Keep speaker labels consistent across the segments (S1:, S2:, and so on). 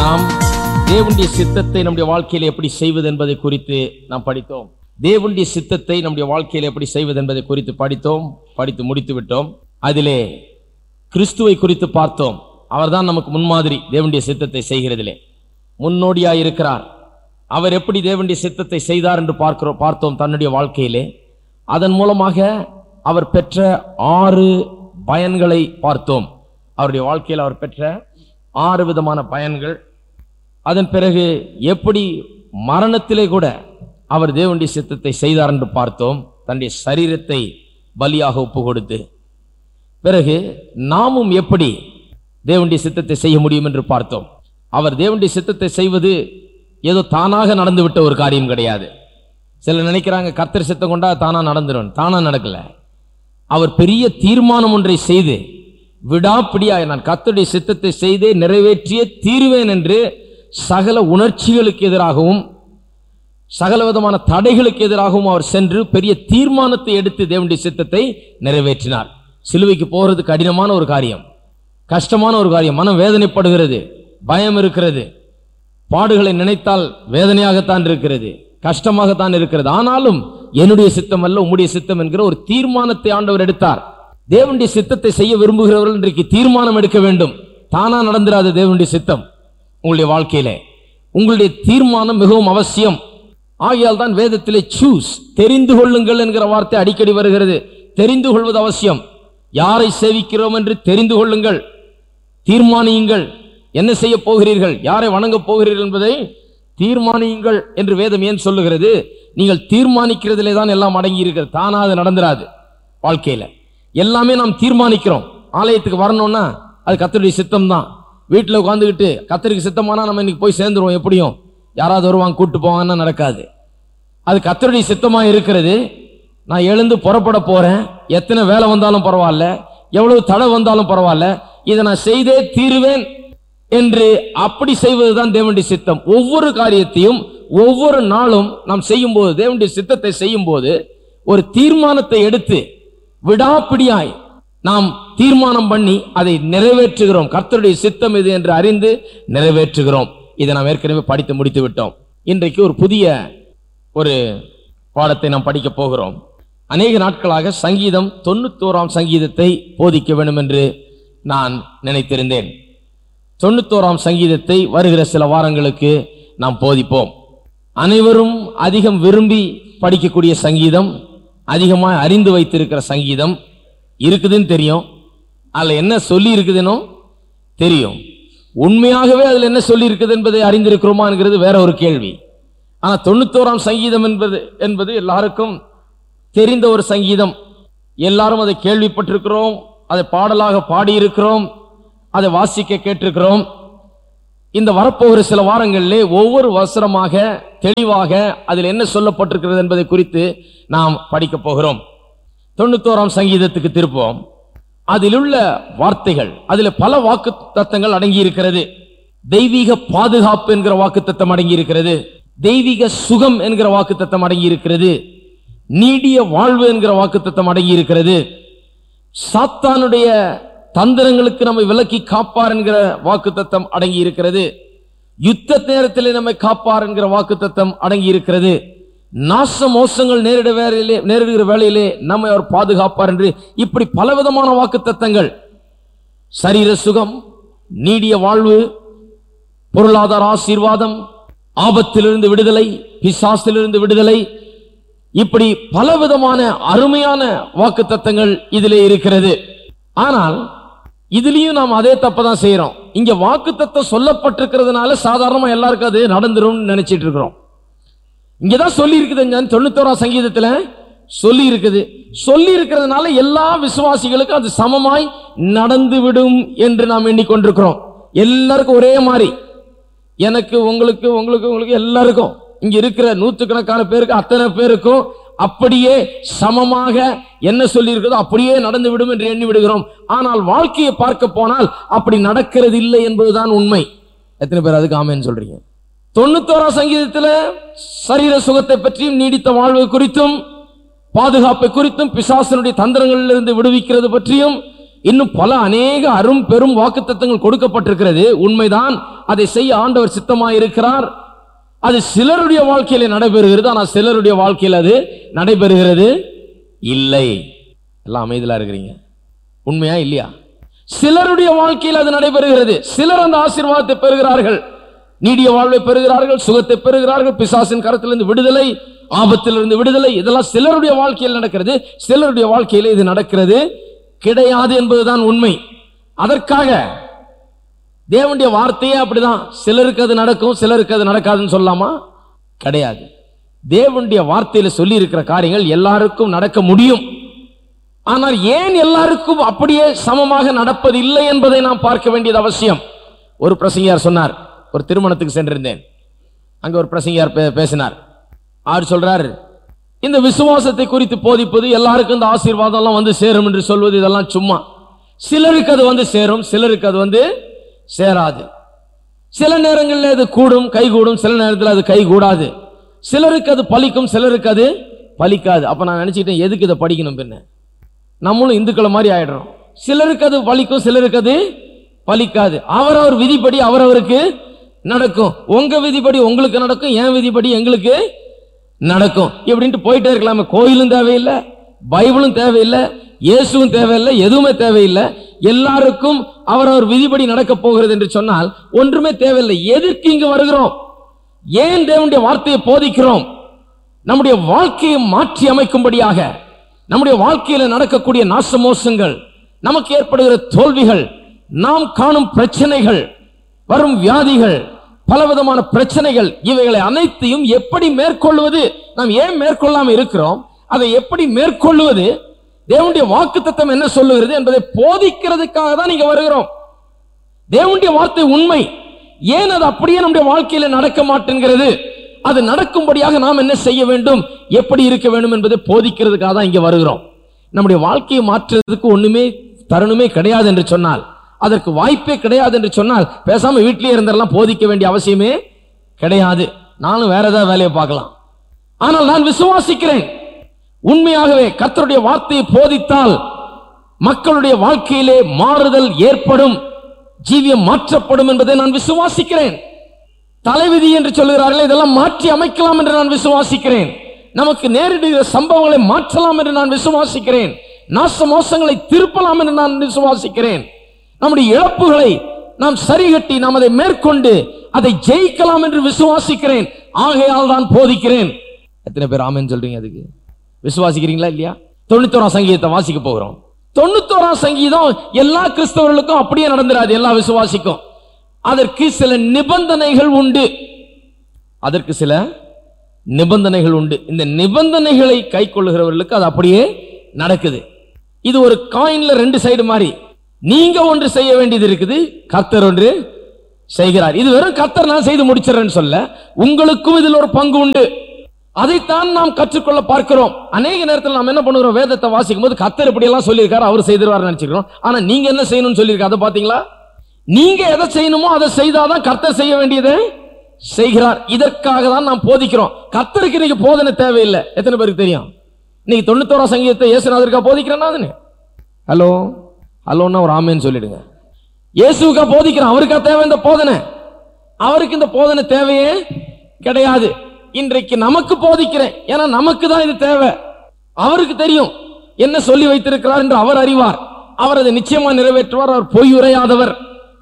S1: நாம் தேவனுடைய சித்தத்தை நம்முடைய வாழ்க்கையில் எப்படி செய்வது என்பதை குறித்து நாம் படித்தோம் தேவனுடைய சித்தத்தை நம்முடைய வாழ்க்கையில் எப்படி செய்வது என்பதை குறித்து படித்தோம் படித்து முடித்து விட்டோம் அதிலே கிறிஸ்துவை குறித்து பார்த்தோம் அவர்தான் நமக்கு முன்மாதிரி தேவனுடைய சித்தத்தை செய்கிறதிலே முன்னோடியாய் இருக்கிறார் அவர் எப்படி தேவனுடைய சித்தத்தை செய்தார் என்று பார்க்கிறோம் பார்த்தோம் தன்னுடைய வாழ்க்கையிலே அதன் மூலமாக அவர் பெற்ற ஆறு பயன்களை பார்த்தோம் அவருடைய வாழ்க்கையில் அவர் பெற்ற ஆறு விதமான பயன்கள் அதன் பிறகு எப்படி மரணத்திலே கூட அவர் தேவனுடைய சித்தத்தை செய்தார் என்று பார்த்தோம் தன்னுடைய சரீரத்தை பலியாக ஒப்பு கொடுத்து பிறகு நாமும் எப்படி தேவனுடைய சித்தத்தை செய்ய முடியும் என்று பார்த்தோம் அவர் தேவனுடைய சித்தத்தை செய்வது ஏதோ தானாக நடந்துவிட்ட ஒரு காரியம் கிடையாது சிலர் நினைக்கிறாங்க கர்த்தர் சித்தம் கொண்டா தானா நடந்துடும் தானா நடக்கல அவர் பெரிய தீர்மானம் ஒன்றை செய்து விடாப்பிடியாய் நான் கர்த்தருடைய சித்தத்தை செய்தே நிறைவேற்றியே தீருவேன் என்று சகல உணர்ச்சிகளுக்கு எதிராகவும் சகல விதமான தடைகளுக்கு எதிராகவும் அவர் சென்று பெரிய தீர்மானத்தை எடுத்து தேவனுடைய சித்தத்தை நிறைவேற்றினார் சிலுவைக்கு போகிறது கடினமான ஒரு காரியம் கஷ்டமான ஒரு காரியம் மனம் வேதனைப்படுகிறது பயம் இருக்கிறது பாடுகளை நினைத்தால் வேதனையாகத்தான் இருக்கிறது கஷ்டமாகத்தான் இருக்கிறது ஆனாலும் என்னுடைய சித்தம் அல்ல உம்முடைய சித்தம் என்கிற ஒரு தீர்மானத்தை ஆண்டவர் எடுத்தார் தேவனுடைய சித்தத்தை செய்ய விரும்புகிறவர்கள் இன்றைக்கு தீர்மானம் எடுக்க வேண்டும் தானா நடந்துராது தேவனுடைய சித்தம் உங்களுடைய வாழ்க்கையிலே உங்களுடைய தீர்மானம் மிகவும் அவசியம் ஆகையால் தான் வேதத்திலே சூஸ் தெரிந்து கொள்ளுங்கள் என்கிற வார்த்தை அடிக்கடி வருகிறது தெரிந்து கொள்வது அவசியம் யாரை சேவிக்கிறோம் என்று தெரிந்து கொள்ளுங்கள் தீர்மானியுங்கள் என்ன செய்ய போகிறீர்கள் யாரை வணங்கப் போகிறீர்கள் என்பதை தீர்மானியுங்கள் என்று வேதம் ஏன் சொல்லுகிறது நீங்கள் தீர்மானிக்கிறதிலே தான் எல்லாம் அடங்கி இருக்கிறது தானா அது நடந்துராது வாழ்க்கையில எல்லாமே நாம் தீர்மானிக்கிறோம் ஆலயத்துக்கு வரணும்னா அது கத்தருடைய சித்தம் தான் வீட்டில் உட்காந்துக்கிட்டு கத்தருக்கு சித்தமானா நம்ம இன்னைக்கு போய் சேர்ந்துருவோம் எப்படியும் யாராவது வருவாங்க கூட்டு போவாங்கன்னா நடக்காது அது கத்தருடைய சித்தமா இருக்கிறது நான் எழுந்து புறப்பட போறேன் எத்தனை வேலை வந்தாலும் பரவாயில்ல எவ்வளவு தடை வந்தாலும் பரவாயில்ல இதை நான் செய்தே தீருவேன் என்று அப்படி செய்வதுதான் தேவனுடைய சித்தம் ஒவ்வொரு காரியத்தையும் ஒவ்வொரு நாளும் நாம் செய்யும்போது தேவனுடைய சித்தத்தை செய்யும்போது ஒரு தீர்மானத்தை எடுத்து விடாப்பிடியாய் நாம் தீர்மானம் பண்ணி அதை நிறைவேற்றுகிறோம் கர்த்தருடைய சித்தம் இது என்று அறிந்து நிறைவேற்றுகிறோம் இதை நாம் ஏற்கனவே படித்து முடித்து விட்டோம் இன்றைக்கு ஒரு புதிய ஒரு பாடத்தை நாம் படிக்க போகிறோம் அநேக நாட்களாக சங்கீதம் தொண்ணூத்தோராம் சங்கீதத்தை போதிக்க வேண்டும் என்று நான் நினைத்திருந்தேன் தொண்ணூத்தோராம் சங்கீதத்தை வருகிற சில வாரங்களுக்கு நாம் போதிப்போம் அனைவரும் அதிகம் விரும்பி படிக்கக்கூடிய சங்கீதம் அதிகமாக அறிந்து வைத்திருக்கிற சங்கீதம் இருக்குதுன்னு தெரியும் அதில் என்ன சொல்லி இருக்குதுன்னு தெரியும் உண்மையாகவே அதில் என்ன சொல்லி இருக்குது என்பதை அறிந்திருக்கிறோமாங்கிறது வேற ஒரு கேள்வி ஆனால் தொண்ணூத்தோராம் சங்கீதம் என்பது என்பது எல்லாருக்கும் தெரிந்த ஒரு சங்கீதம் எல்லாரும் அதை கேள்விப்பட்டிருக்கிறோம் அதை பாடலாக பாடியிருக்கிறோம் அதை வாசிக்க கேட்டிருக்கிறோம் இந்த வரப்போகிற சில வாரங்களிலே ஒவ்வொரு வசனமாக தெளிவாக அதில் என்ன சொல்லப்பட்டிருக்கிறது என்பதை குறித்து நாம் படிக்க போகிறோம் தொண்ணூத்தோராம் சங்கீதத்துக்கு திருப்போம் அதில் உள்ள வார்த்தைகள் அதில் பல வாக்கு தத்தங்கள் அடங்கி இருக்கிறது தெய்வீக பாதுகாப்பு என்கிற வாக்கு தத்தம் அடங்கி இருக்கிறது தெய்வீக சுகம் என்கிற வாக்கு தத்தம் அடங்கி இருக்கிறது நீடிய வாழ்வு என்கிற வாக்கு தத்தம் அடங்கி இருக்கிறது சாத்தானுடைய தந்திரங்களுக்கு நம்மை விலக்கி காப்பார் என்கிற வாக்கு தத்தம் அடங்கி இருக்கிறது யுத்த நேரத்தில் நம்மை காப்பார் என்கிற வாக்கு தத்தம் அடங்கி இருக்கிறது நாச மோசங்கள் நேரிட வேலையிலே நேரிடுகிற வேளையிலே நம்மை அவர் பாதுகாப்பார் என்று இப்படி பலவிதமான வாக்கு தத்தங்கள் சரீர சுகம் நீடிய வாழ்வு பொருளாதார ஆசீர்வாதம் ஆபத்திலிருந்து விடுதலை பிசாசிலிருந்து விடுதலை இப்படி பலவிதமான அருமையான வாக்கு தத்தங்கள் இதிலே இருக்கிறது ஆனால் இதுலயும் நாம் அதே தப்பை தான் செய்யறோம் இங்க வாக்கு தத்தம் சொல்லப்பட்டிருக்கிறதுனால சாதாரணமா எல்லாருக்கும் அது நடந்துரும் நினைச்சிட்டு இருக்கிறோம் இங்கதான் சொல்லி இருக்குது தொண்ணூத்தோராம் சங்கீதத்துல சொல்லி இருக்குது சொல்லி இருக்கிறதுனால எல்லா விசுவாசிகளுக்கும் அது சமமாய் நடந்து விடும் என்று நாம் எண்ணிக்கொண்டிருக்கிறோம் எல்லாருக்கும் ஒரே மாதிரி எனக்கு உங்களுக்கு உங்களுக்கு உங்களுக்கு எல்லாருக்கும் இங்க இருக்கிற நூற்றுக்கணக்கான பேருக்கு அத்தனை பேருக்கும் அப்படியே சமமாக என்ன சொல்லி இருக்குதோ அப்படியே நடந்து விடும் என்று எண்ணி விடுகிறோம் ஆனால் வாழ்க்கையை பார்க்க போனால் அப்படி நடக்கிறது இல்லை என்பதுதான் உண்மை எத்தனை பேர் அதுக்கு ஆமேன்னு சொல்றீங்க தொண்ணூத்தோராம் சங்கீதத்துல சரீர சுகத்தை பற்றியும் நீடித்த வாழ்வு குறித்தும் பாதுகாப்பை குறித்தும் பிசாசனுடைய தந்திரங்களிலிருந்து விடுவிக்கிறது பற்றியும் இன்னும் பல அநேக அரும் பெரும் வாக்குத்தத்தங்கள் கொடுக்கப்பட்டிருக்கிறது உண்மைதான் அதை செய்ய ஆண்டவர் சித்தமாய் இருக்கிறார் அது சிலருடைய வாழ்க்கையில நடைபெறுகிறது ஆனால் சிலருடைய வாழ்க்கையில் அது நடைபெறுகிறது இல்லை எல்லாம் அமைதியா இருக்கிறீங்க உண்மையா இல்லையா சிலருடைய வாழ்க்கையில் அது நடைபெறுகிறது சிலர் அந்த ஆசீர்வாதத்தை பெறுகிறார்கள் நீடிய வாழ்வை பெறுகிறார்கள் சுகத்தை பெறுகிறார்கள் பிசாசின் கரத்திலிருந்து விடுதலை ஆபத்திலிருந்து விடுதலை இதெல்லாம் சிலருடைய வாழ்க்கையில் நடக்கிறது சிலருடைய வாழ்க்கையில் இது நடக்கிறது கிடையாது என்பதுதான் உண்மை அதற்காக தேவனுடைய வார்த்தையே அப்படிதான் சிலருக்கு அது நடக்கும் சிலருக்கு அது நடக்காதுன்னு சொல்லலாமா கிடையாது தேவனுடைய வார்த்தையில சொல்லி இருக்கிற காரியங்கள் எல்லாருக்கும் நடக்க முடியும் ஆனால் ஏன் எல்லாருக்கும் அப்படியே சமமாக நடப்பது இல்லை என்பதை நாம் பார்க்க வேண்டியது அவசியம் ஒரு பிரசங்கியார் சொன்னார் ஒரு திருமணத்துக்கு சென்றிருந்தேன் அங்க ஒரு பிரசங்கியார் பே- பேசினார் அவர் சொல்றார் இந்த விசுவாசத்தை குறித்து போதிப்பது எல்லாருக்கும் இந்த ஆசீர்வாதம் எல்லாம் வந்து சேரும் என்று சொல்வது இதெல்லாம் சும்மா சிலருக்கு அது வந்து சேரும் சிலருக்கு அது வந்து சேராது சில நேரங்களில் அது கூடும் கை கூடும் சில நேரத்தில் அது கை கூடாது சிலருக்கு அது பலிக்கும் சிலருக்கு அது பலிக்காது அப்ப நான் நினைச்சிட்டேன் எதுக்கு இதை படிக்கணும் பின்ன நம்மளும் இந்துக்களை மாதிரி ஆயிடுறோம் சிலருக்கு அது பலிக்கும் சிலருக்கு அது பலிக்காது அவரவர் விதிப்படி அவரவருக்கு நடக்கும் உங்க விதிப்படி உங்களுக்கு நடக்கும் என் விதிப்படி எங்களுக்கு நடக்கும் இப்படின்ட்டு போயிட்டே இருக்கலாமே கோயிலும் தேவையில்லை பைபிளும் தேவையில்லை இயேசுவும் தேவையில்லை எதுவுமே தேவையில்லை எல்லாருக்கும் அவரவர் விதிப்படி நடக்க போகிறது என்று சொன்னால் ஒன்றுமே தேவையில்லை எதற்கு இங்கு வருகிறோம் ஏன் தேவனுடைய வார்த்தையை போதிக்கிறோம் நம்முடைய வாழ்க்கையை மாற்றி அமைக்கும்படியாக நம்முடைய வாழ்க்கையில நடக்கக்கூடிய நாசமோசங்கள் நமக்கு ஏற்படுகிற தோல்விகள் நாம் காணும் பிரச்சனைகள் வரும் வியாதிகள் பலவிதமான பிரச்சனைகள் இவைகளை அனைத்தையும் எப்படி மேற்கொள்வது நாம் ஏன் மேற்கொள்ளாம இருக்கிறோம் அதை எப்படி மேற்கொள்வது தேவனுடைய வாக்குத்தத்தம் என்ன சொல்லுகிறது என்பதை போதிக்கிறதுக்காக தான் நீங்க வருகிறோம் தேவனுடைய வார்த்தை உண்மை ஏன் அது அப்படியே நம்முடைய வாழ்க்கையில நடக்க மாட்டேங்கிறது அது நடக்கும்படியாக நாம் என்ன செய்ய வேண்டும் எப்படி இருக்க வேண்டும் என்பதை போதிக்கிறதுக்காக தான் இங்க வருகிறோம் நம்முடைய வாழ்க்கையை மாற்றுறதுக்கு ஒண்ணுமே தருணமே கிடையாது என்று சொன்னால் அதற்கு வாய்ப்பே கிடையாது என்று சொன்னால் பேசாம வீட்டிலேயே இருந்தெல்லாம் போதிக்க வேண்டிய அவசியமே கிடையாது நானும் வேற ஏதாவது வேலையை பார்க்கலாம் ஆனால் நான் விசுவாசிக்கிறேன் உண்மையாகவே கர்த்தருடைய வார்த்தையை போதித்தால் மக்களுடைய வாழ்க்கையிலே மாறுதல் ஏற்படும் ஜீவியம் மாற்றப்படும் என்பதை நான் விசுவாசிக்கிறேன் தலைவிதி என்று சொல்கிறார்கள் இதெல்லாம் மாற்றி அமைக்கலாம் என்று நான் விசுவாசிக்கிறேன் நமக்கு நேரிடுகிற சம்பவங்களை மாற்றலாம் என்று நான் விசுவாசிக்கிறேன் நாச மோசங்களை திருப்பலாம் என்று நான் விசுவாசிக்கிறேன் நம்முடைய இழப்புகளை நாம் சரிகட்டி நாம் அதை மேற்கொண்டு அதை ஜெயிக்கலாம் என்று விசுவாசிக்கிறேன் ஆகையால் தான் போதிக்கிறேன் எத்தனை பேர் ஆமென்னு சொல்றீங்க அதுக்கு விசுவாசிக்கிறீங்களா இல்லையா தொண்ணூத்தோராம் சங்கீதத்தை வாசிக்க போகிறோம் தொண்ணூத்தோராம் சங்கீதம் எல்லா கிறிஸ்தவர்களுக்கும் அப்படியே நடந்துராது எல்லா விசுவாசிக்கும் அதற்கு சில நிபந்தனைகள் உண்டு அதற்கு சில நிபந்தனைகள் உண்டு இந்த நிபந்தனைகளை கை கொள்ளுகிறவர்களுக்கு அது அப்படியே நடக்குது இது ஒரு காயின்ல ரெண்டு சைடு மாதிரி நீங்க ஒன்று செய்ய வேண்டியது இருக்குது கர்த்தர் ஒன்று செய்கிறார் இது வெறும் கர்த்தர் நான் செய்து முடிச்சிடறேன்னு சொல்ல உங்களுக்கும் இதில் ஒரு பங்கு உண்டு அதைத்தான் நாம் கற்றுக்கொள்ள பார்க்கிறோம் அநேக நேரத்தில் நாம் என்ன பண்ணுறோம் வேதத்தை வாசிக்கும் போது கர்த்தர் இப்படி எல்லாம் சொல்லியிருக்காரு அவர் செய்திருவார் நினைச்சுக்கிறோம் ஆனா நீங்க என்ன செய்யணும்னு சொல்லியிருக்காரு அதை பாத்தீங்களா நீங்க எதை செய்யணுமோ அதை செய்தாதான் கர்த்தர் செய்ய வேண்டியதை செய்கிறார் இதற்காக தான் நாம் போதிக்கிறோம் கர்த்தருக்கு இன்னைக்கு போதனை தேவையில்லை எத்தனை பேருக்கு தெரியும் இன்னைக்கு தொண்ணூத்தோராம் சங்கீதத்தை இயேசுநாதருக்கா போதிக்கிறேன்னா ஹலோ ஹலோன்னா ஒரு ஆமேன்னு சொல்லிடுங்க இயேசுக்கா போதிக்கிறேன் அவருக்கா தேவை இந்த போதனை அவருக்கு இந்த போதனை தேவையே கிடையாது இன்றைக்கு நமக்கு போதிக்கிறேன் ஏன்னா நமக்கு தான் இது தேவை அவருக்கு தெரியும் என்ன சொல்லி வைத்திருக்கிறார் என்று அவர் அறிவார் அவர் அதை நிச்சயமா நிறைவேற்றுவார் அவர் பொய் உரையாதவர்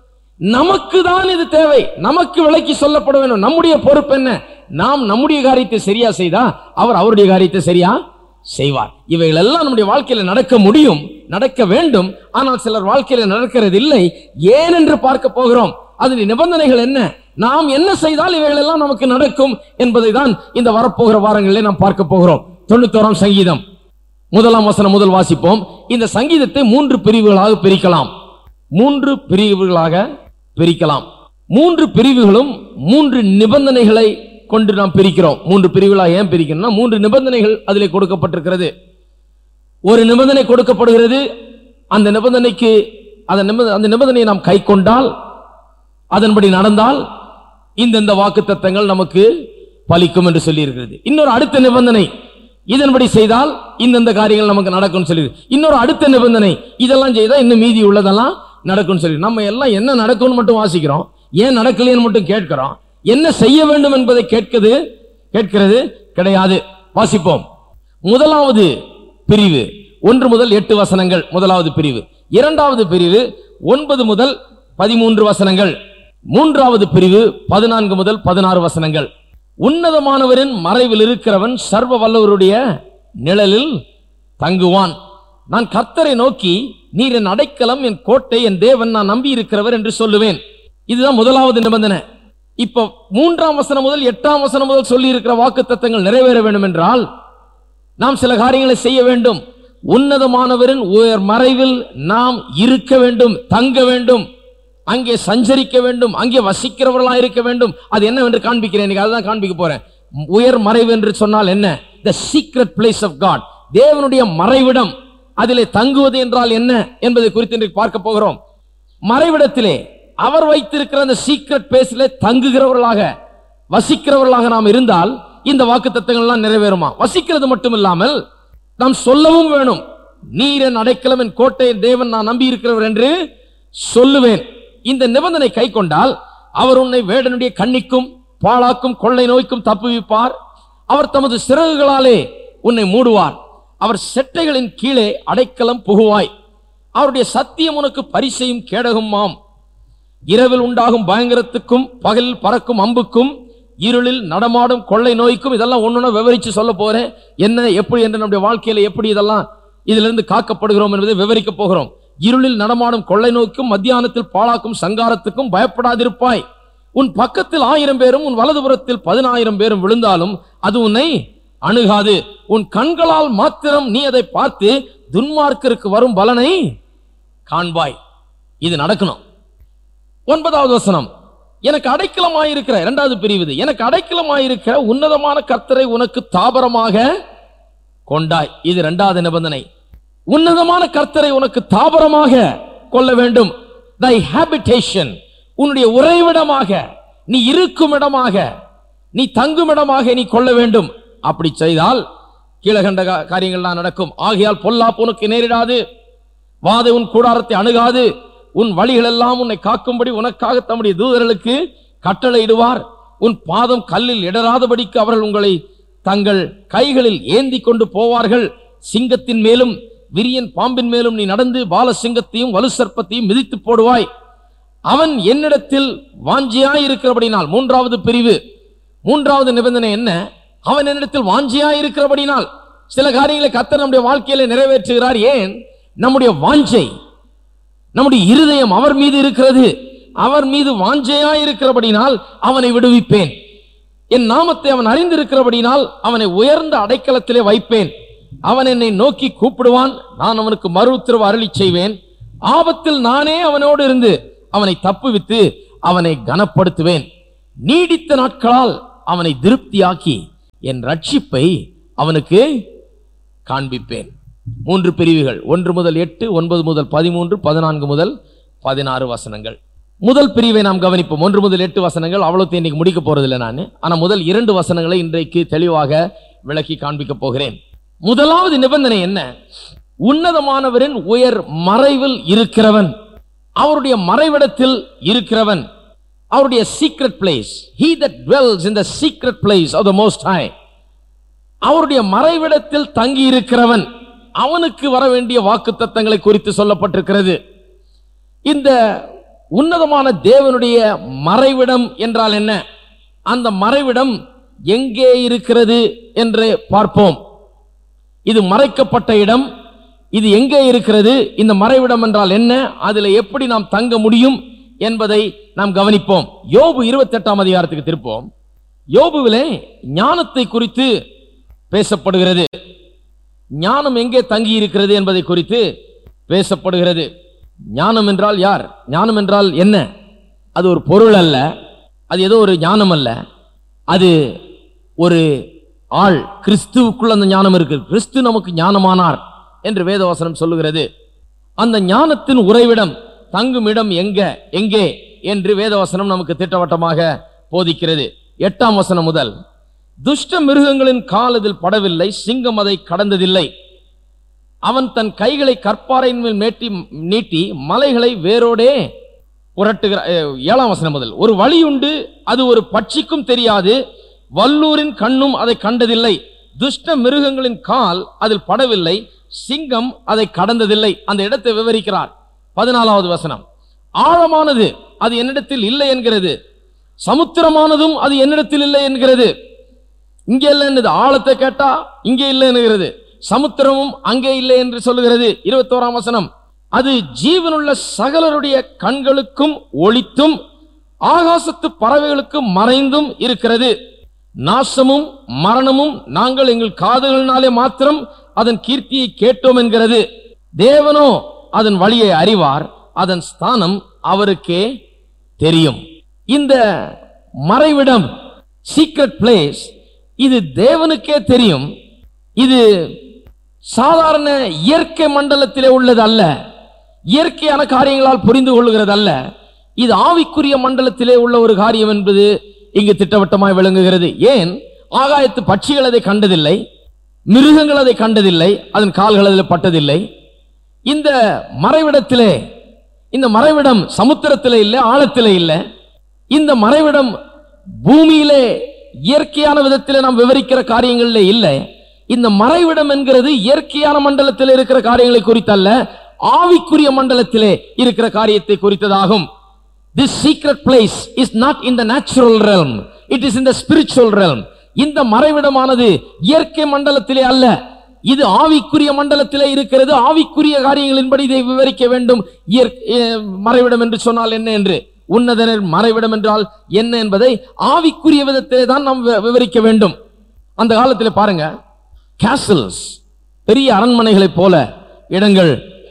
S1: நமக்கு தான் இது தேவை நமக்கு விலைக்கு சொல்லப்பட வேண்டும் நம்முடைய பொறுப்பு என்ன நாம் நம்முடைய காரியத்தை சரியா செய்தா அவர் அவருடைய காரியத்தை சரியா செய்வார் இவைகள் எல்லாம் நம்முடைய வாழ்க்கையில நடக்க முடியும் நடக்க வேண்டும் ஆனால் சிலர் வாழ்க்கையில நடக்கிறது இல்லை ஏன் என்று பார்க்க போகிறோம் அதன் நிபந்தனைகள் என்ன நாம் என்ன செய்தால் இவைகள் எல்லாம் நமக்கு நடக்கும் என்பதை தான் இந்த வரப்போகிற வாரங்களிலே நாம் பார்க்க போகிறோம் தொண்ணூத்தோராம் சங்கீதம் முதலாம் வசனம் முதல் வாசிப்போம் இந்த சங்கீதத்தை மூன்று பிரிவுகளாக பிரிக்கலாம் மூன்று பிரிவுகளாக பிரிக்கலாம் மூன்று பிரிவுகளும் மூன்று நிபந்தனைகளை கொண்டு நாம் பிரிக்கிறோம் மூன்று பிரிவுகளாக ஏன் பிரிக்கணும்னா மூன்று நிபந்தனைகள் அதிலே கொடுக்கப்பட்டிருக்கிறது ஒரு நிபந்தனை கொடுக்கப்படுகிறது அந்த நிபந்தனைக்கு அந்த நிபந்த அந்த நிபந்தனையை நாம் கை கொண்டால் அதன்படி நடந்தால் இந்த இந்த வாக்கு தத்தங்கள் நமக்கு பலிக்கும் என்று சொல்லி இருக்கிறது இன்னொரு அடுத்த நிபந்தனை இதன்படி செய்தால் இந்தந்த காரியங்கள் நமக்கு நடக்கும்னு சொல்லி இன்னொரு அடுத்த நிபந்தனை இதெல்லாம் செய்தா இன்னும் மீதி உள்ளதெல்லாம் நடக்கும்னு சொல்லி நம்ம எல்லாம் என்ன நடக்கும்னு மட்டும் வாசிக்கிறோம் ஏன் நடக்கலைன்னு மட்டும் கேட்கிறோம் என்ன செய்ய வேண்டும் என்பதை கேட்கிறது கேட்கிறது கிடையாது வாசிப்போம் முதலாவது பிரிவு ஒன்று முதல் எட்டு வசனங்கள் முதலாவது பிரிவு இரண்டாவது பிரிவு ஒன்பது முதல் பதிமூன்று வசனங்கள் மூன்றாவது பிரிவு பதினான்கு முதல் பதினாறு வசனங்கள் உன்னதமானவரின் மறைவில் இருக்கிறவன் சர்வ வல்லவருடைய நிழலில் தங்குவான் நான் கர்த்தரை நோக்கி நீர் என் அடைக்கலம் என் கோட்டை என் தேவன் நான் நம்பி இருக்கிறவர் என்று சொல்லுவேன் இதுதான் முதலாவது நிபந்தனை இப்ப மூன்றாம் வசனம் முதல் எட்டாம் வசனம் முதல் சொல்லி இருக்கிற வாக்கு தத்தங்கள் நிறைவேற வேண்டும் என்றால் நாம் சில காரியங்களை செய்ய வேண்டும் உன்னதமானவரின் உயர் மறைவில் நாம் இருக்க வேண்டும் தங்க வேண்டும் அங்கே சஞ்சரிக்க வேண்டும் அங்கே வசிக்கிறவர்களா இருக்க வேண்டும் அது என்னவென்று காண்பிக்கிறேன் இன்னைக்கு அதுதான் காண்பிக்க போறேன் உயர் மறைவு என்று சொன்னால் என்ன the secret place of God தேவனுடைய மறைவிடம் அதிலே தங்குவது என்றால் என்ன என்பதை குறித்து இன்றைக்கு பார்க்க போகிறோம் மறைவிடத்திலே அவர் வைத்திருக்கிற அந்த சீக்ரெட் பிளேஸிலே தங்குகிறவர்களாக வசிக்கிறவர்களாக நாம் இருந்தால் இந்த வாக்கு தத்தங்கள்லாம் நிறைவேறுமா வசிக்கிறது மட்டும் இல்லாமல் நாம் சொல்லவும் வேணும் நீர் என் அடைக்கலம் என் கோட்டை என் தேவன் நான் நம்பி இருக்கிறவர் என்று சொல்லுவேன் இந்த நிபந்தனை கை கொண்டால் அவர் உன்னை வேடனுடைய கண்ணிக்கும் பாழாக்கும் கொள்ளை நோய்க்கும் தப்புவிப்பார் அவர் தமது சிறகுகளாலே உன்னை மூடுவார் அவர் செட்டைகளின் கீழே அடைக்கலம் புகுவாய் அவருடைய சத்தியம் உனக்கு பரிசையும் கேடகுமாம் இரவில் உண்டாகும் பயங்கரத்துக்கும் பகலில் பறக்கும் அம்புக்கும் இருளில் நடமாடும் கொள்ளை நோய்க்கும் இதெல்லாம் ஒன்னொன்னு விவரிச்சு சொல்ல போறேன் என்ன எப்படி என்று நம்முடைய வாழ்க்கையில எப்படி இதெல்லாம் இதிலிருந்து காக்கப்படுகிறோம் என்பதை விவரிக்க போகிறோம் இருளில் நடமாடும் கொள்ளை நோய்க்கும் மத்தியானத்தில் பாழாக்கும் சங்காரத்துக்கும் பயப்படாதிருப்பாய் உன் பக்கத்தில் ஆயிரம் பேரும் உன் வலதுபுறத்தில் பதினாயிரம் பேரும் விழுந்தாலும் அது உன்னை அணுகாது உன் கண்களால் மாத்திரம் நீ அதை பார்த்து துன்மார்க்கருக்கு வரும் பலனை காண்பாய் இது நடக்கணும் ஒன்பதாவது வசனம் எனக்கு அடைக்கலமாயிருக்கிற இரண்டாவது பிரிவு இது. எனக்கு அடைக்கலமாயிருக்கிற உன்னதமான கர்த்தரை உனக்கு தாபரமாக கொண்டாய் இது இரண்டாவது நிபந்தனை உன்னதமான கர்த்தரை உனக்கு தாபரமாக கொள்ள வேண்டும் தை ஹாபிடேஷன் உன்னுடைய உறைவிடமாக நீ இருக்கும் இடமாக நீ தங்கும் இடமாக நீ கொள்ள வேண்டும் அப்படி செய்தால் கீழகண்ட கா- காரியங்கள்லாம் நடக்கும் ஆகையால் பொல்லாப்பு உனக்கு நேரிடாது வாதை உன் கூடாரத்தை அணுகாது உன் வழிகளெல்லாம் உன்னை காக்கும்படி உனக்காக தம்முடைய தூதர்களுக்கு கட்டளையிடுவார் உன் பாதம் கல்லில் இடராதபடிக்கு அவர்கள் உங்களை தங்கள் கைகளில் ஏந்தி கொண்டு போவார்கள் சிங்கத்தின் மேலும் விரியன் பாம்பின் மேலும் நீ நடந்து பால சிங்கத்தையும் வலு சர்ப்பத்தையும் மிதித்து போடுவாய் அவன் என்னிடத்தில் வாஞ்சியாய் இருக்கிறபடினால் மூன்றாவது பிரிவு மூன்றாவது நிபந்தனை என்ன அவன் என்னிடத்தில் வாஞ்சியாய் இருக்கிறபடினால் சில காரியங்களை கர்த்தர் நம்முடைய வாழ்க்கையில நிறைவேற்றுகிறார் ஏன் நம்முடைய வாஞ்சை நம்முடைய இருதயம் அவர் மீது இருக்கிறது அவர் மீது வாஞ்சையாய் இருக்கிறபடினால் அவனை விடுவிப்பேன் என் நாமத்தை அவன் அறிந்திருக்கிறபடினால் அவனை உயர்ந்த அடைக்கலத்திலே வைப்பேன் அவன் என்னை நோக்கி கூப்பிடுவான் நான் அவனுக்கு மறு உத்தரவு அருளி செய்வேன் ஆபத்தில் நானே அவனோடு இருந்து அவனை தப்புவித்து அவனை கனப்படுத்துவேன் நீடித்த நாட்களால் அவனை திருப்தியாக்கி என் ரட்சிப்பை அவனுக்கு காண்பிப்பேன் மூன்று பிரிவுகள் ஒன்று முதல் எட்டு ஒன்பது முதல் பதிமூன்று பதினான்கு முதல் பதினாறு வசனங்கள் முதல் பிரிவை நாம் கவனிப்போம் ஒன்று முதல் எட்டு வசனங்கள் அவ்வளவு இன்னைக்கு முடிக்க போறதில்லை நான் ஆனா முதல் இரண்டு வசனங்களை இன்றைக்கு தெளிவாக விளக்கி காண்பிக்க போகிறேன் முதலாவது நிபந்தனை என்ன உன்னதமானவரின் உயர் மறைவில் இருக்கிறவன் அவருடைய மறைவிடத்தில் இருக்கிறவன் அவருடைய secret place he that dwells in the secret place of the most high அவருடைய மறைவிடத்தில் தங்கி இருக்கிறவன் அவனுக்கு வர வேண்டிய வாக்கு குறித்து சொல்லப்பட்டிருக்கிறது இந்த உன்னதமான தேவனுடைய மறைவிடம் என்றால் என்ன அந்த மறைவிடம் எங்கே இருக்கிறது என்று பார்ப்போம் இது மறைக்கப்பட்ட இடம் இது எங்கே இருக்கிறது இந்த மறைவிடம் என்றால் என்ன அதில் எப்படி நாம் தங்க முடியும் என்பதை நாம் கவனிப்போம் யோபு இருபத்தெட்டாம் அதிகாரத்துக்கு திருப்போம் யோபுவிலே ஞானத்தை குறித்து பேசப்படுகிறது ஞானம் எங்கே தங்கி இருக்கிறது என்பதை குறித்து பேசப்படுகிறது ஞானம் என்றால் யார் ஞானம் என்றால் என்ன அது ஒரு பொருள் அல்ல அது ஏதோ ஒரு ஞானம் அல்ல அது ஒரு ஆள் கிறிஸ்துவுக்குள் அந்த ஞானம் இருக்கு கிறிஸ்து நமக்கு ஞானமானார் என்று வேதவசனம் சொல்லுகிறது அந்த ஞானத்தின் உறைவிடம் தங்கும் இடம் எங்க எங்கே என்று வேதவசனம் நமக்கு திட்டவட்டமாக போதிக்கிறது எட்டாம் வசனம் முதல் துஷ்ட மிருகங்களின் கால் அதில் படவில்லை சிங்கம் அதை கடந்ததில்லை அவன் தன் கைகளை கற்பாறையின் மேல் மேட்டி நீட்டி மலைகளை வேரோடே புரட்டுகிற அஹ், ஏழாம் வசனம் முதல் ஒரு வழி உண்டு அது ஒரு பட்சிக்கும் தெரியாது வல்லூரின் கண்ணும் அதை கண்டதில்லை துஷ்ட மிருகங்களின் கால் அதில் படவில்லை சிங்கம் அதை கடந்ததில்லை அந்த இடத்தை விவரிக்கிறார் பதினாலாவது வசனம் ஆழமானது அது என்னிடத்தில் இல்லை என்கிறது சமுத்திரமானதும் அது என்னிடத்தில் இல்லை என்கிறது இங்க இல்லை என்னது ஆழத்தை கேட்டா இங்கே இல்லை என்கிறது சமுத்திரமும் அங்கே இல்லை என்று சொல்லுகிறது இருபத்தோராம் வசனம் அது ஜீவனுள்ள சகலருடைய கண்களுக்கும் ஒளித்தும் ஆகாசத்து பறவைகளுக்கும் மறைந்தும் இருக்கிறது நாசமும் மரணமும் நாங்கள் எங்கள் காதுகளினாலே மாத்திரம் அதன் கீர்த்தியை கேட்டோம் என்கிறது தேவனோ அதன் வழியை அறிவார் அதன் ஸ்தானம் அவருக்கே தெரியும் இந்த மறைவிடம் சீக்ரெட் பிளேஸ் இது தேவனுக்கே தெரியும் இது சாதாரண இயற்கை மண்டலத்திலே உள்ளது அல்ல இயற்கையான காரியங்களால் புரிந்து கொள்கிறது அல்ல இது ஆவிக்குரிய மண்டலத்திலே உள்ள ஒரு காரியம் என்பது இங்கு திட்டவட்டமாய் விளங்குகிறது ஏன் ஆகாயத்து பட்சிகள் அதை கண்டதில்லை மிருகங்கள் அதை கண்டதில்லை அதன் கால்கள் அதில் பட்டதில்லை இந்த மறைவிடத்திலே இந்த மறைவிடம் சமுத்திரத்திலே இல்லை ஆழத்திலே இல்லை இந்த மறைவிடம் பூமியிலே இயற்கையான விதத்திலே நாம் விவரிக்கிற காரியங்களிலே இல்லை இந்த மறைவிடம் என்கிறது இயற்கையான மண்டலத்தில் இருக்கிற காரியங்களை குறித்தல்ல ஆவிக்குரிய மண்டலத்திலே இருக்கிற காரியத்தை குறித்ததாகும் This secret place is not in the natural realm. It is in the spiritual realm. இந்த மறைவிடமானது இயற்கை மண்டலத்திலே அல்ல இது ஆவிக்குரிய மண்டலத்திலே இருக்கிறது ஆவிக்குரிய காரியங்களின்படி இதை விவரிக்க வேண்டும் இயற்- அஹ் மறைவிடம் என்று சொன்னால் என்ன என்று உன்னதனர் மறைவிடம் என்றால் என்ன என்பதை ஆவிக்குரிய விதத்திலே தான் நாம் வி- விவரிக்க வேண்டும் அந்த காலத்தில் பாருங்க கேசல்ஸ் பெரிய அரண்மனைகளைப் போல இடங்கள்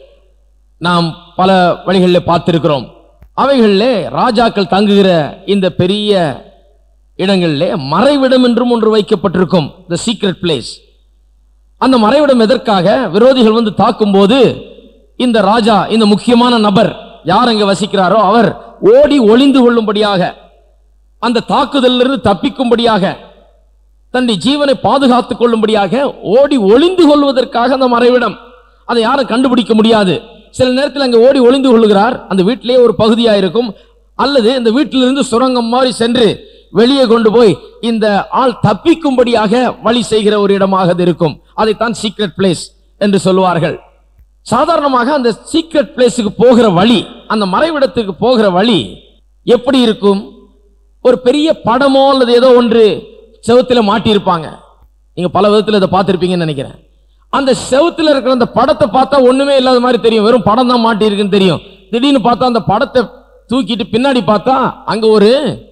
S1: நாம் பல வழிகளில் பார்த்திருக்கிறோம் அவைகளிலே ராஜாக்கள் தங்குகிற இந்த பெரிய இடங்களிலே மறைவிடம் என்றும் ஒன்று வைக்கப்பட்டிருக்கும் த சீக்ரெட் பிளேஸ் அந்த மறைவிடம் எதற்காக விரோதிகள் வந்து தாக்கும்போது இந்த ராஜா இந்த முக்கியமான நபர் யார் அங்க வசிக்கிறாரோ அவர் ஓடி ஒளிந்து கொள்ளும்படியாக அந்த தாக்குதலிலிருந்து தப்பிக்கும்படியாக தன்னுடைய ஜீவனை பாதுகாத்துக் கொள்ளும்படியாக ஓடி ஒளிந்து கொள்வதற்காக அந்த மறைவிடம் அதை யாரும் கண்டுபிடிக்க முடியாது சில நேரத்தில் அங்கே ஓடி ஒளிந்து கொள்ளுகிறார் அந்த வீட்டிலேயே ஒரு பகுதியா இருக்கும் அல்லது இந்த வீட்டிலிருந்து சுரங்கம் மாதிரி சென்று வெளியே கொண்டு போய் இந்த ஆள் தப்பிக்கும்படியாக வழி செய்கிற ஒரு இடமாக அது இருக்கும் அதைத்தான் சீக்ரெட் பிளேஸ் என்று சொல்லுவார்கள் சாதாரணமாக அந்த சீக்ரெட் பிளேஸுக்கு போகிற வழி அந்த மறைவிடத்துக்கு போகிற வழி எப்படி இருக்கும் ஒரு பெரிய படமோ அல்லது ஏதோ ஒன்று செவுத்துல மாட்டியிருப்பாங்க நீங்க பல விதத்துல இதை பார்த்திருப்பீங்கன்னு நினைக்கிறேன் அந்த செவுத்துல இருக்கிற அந்த படத்தை பார்த்தா ஒண்ணுமே இல்லாத மாதிரி தெரியும் வெறும் படம் தான் மாட்டி இருக்குன்னு தெரியும் திடீர்னு பார்த்தா அந்த படத்தை தூக்கிட்டு பின்னாடி பார்த்தா அங்க ஒரு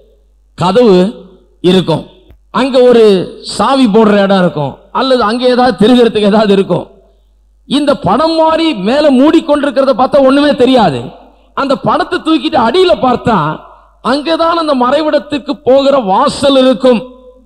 S1: கதவு இருக்கும் அங்க ஒரு சாவி போடுற இடம் இருக்கும் அல்லது அங்க ஏதாவது திருகிறதுக்கு ஏதாவது இருக்கும் இந்த படம் மாதிரி மேல மூடிக்கொண்டிருக்கிறத பார்த்தா ஒண்ணுமே தெரியாது அந்த படத்தை தூக்கிட்டு அடியில பார்த்தா அங்கதான் அந்த மறைவிடத்துக்கு போகிற வாசல் இருக்கும்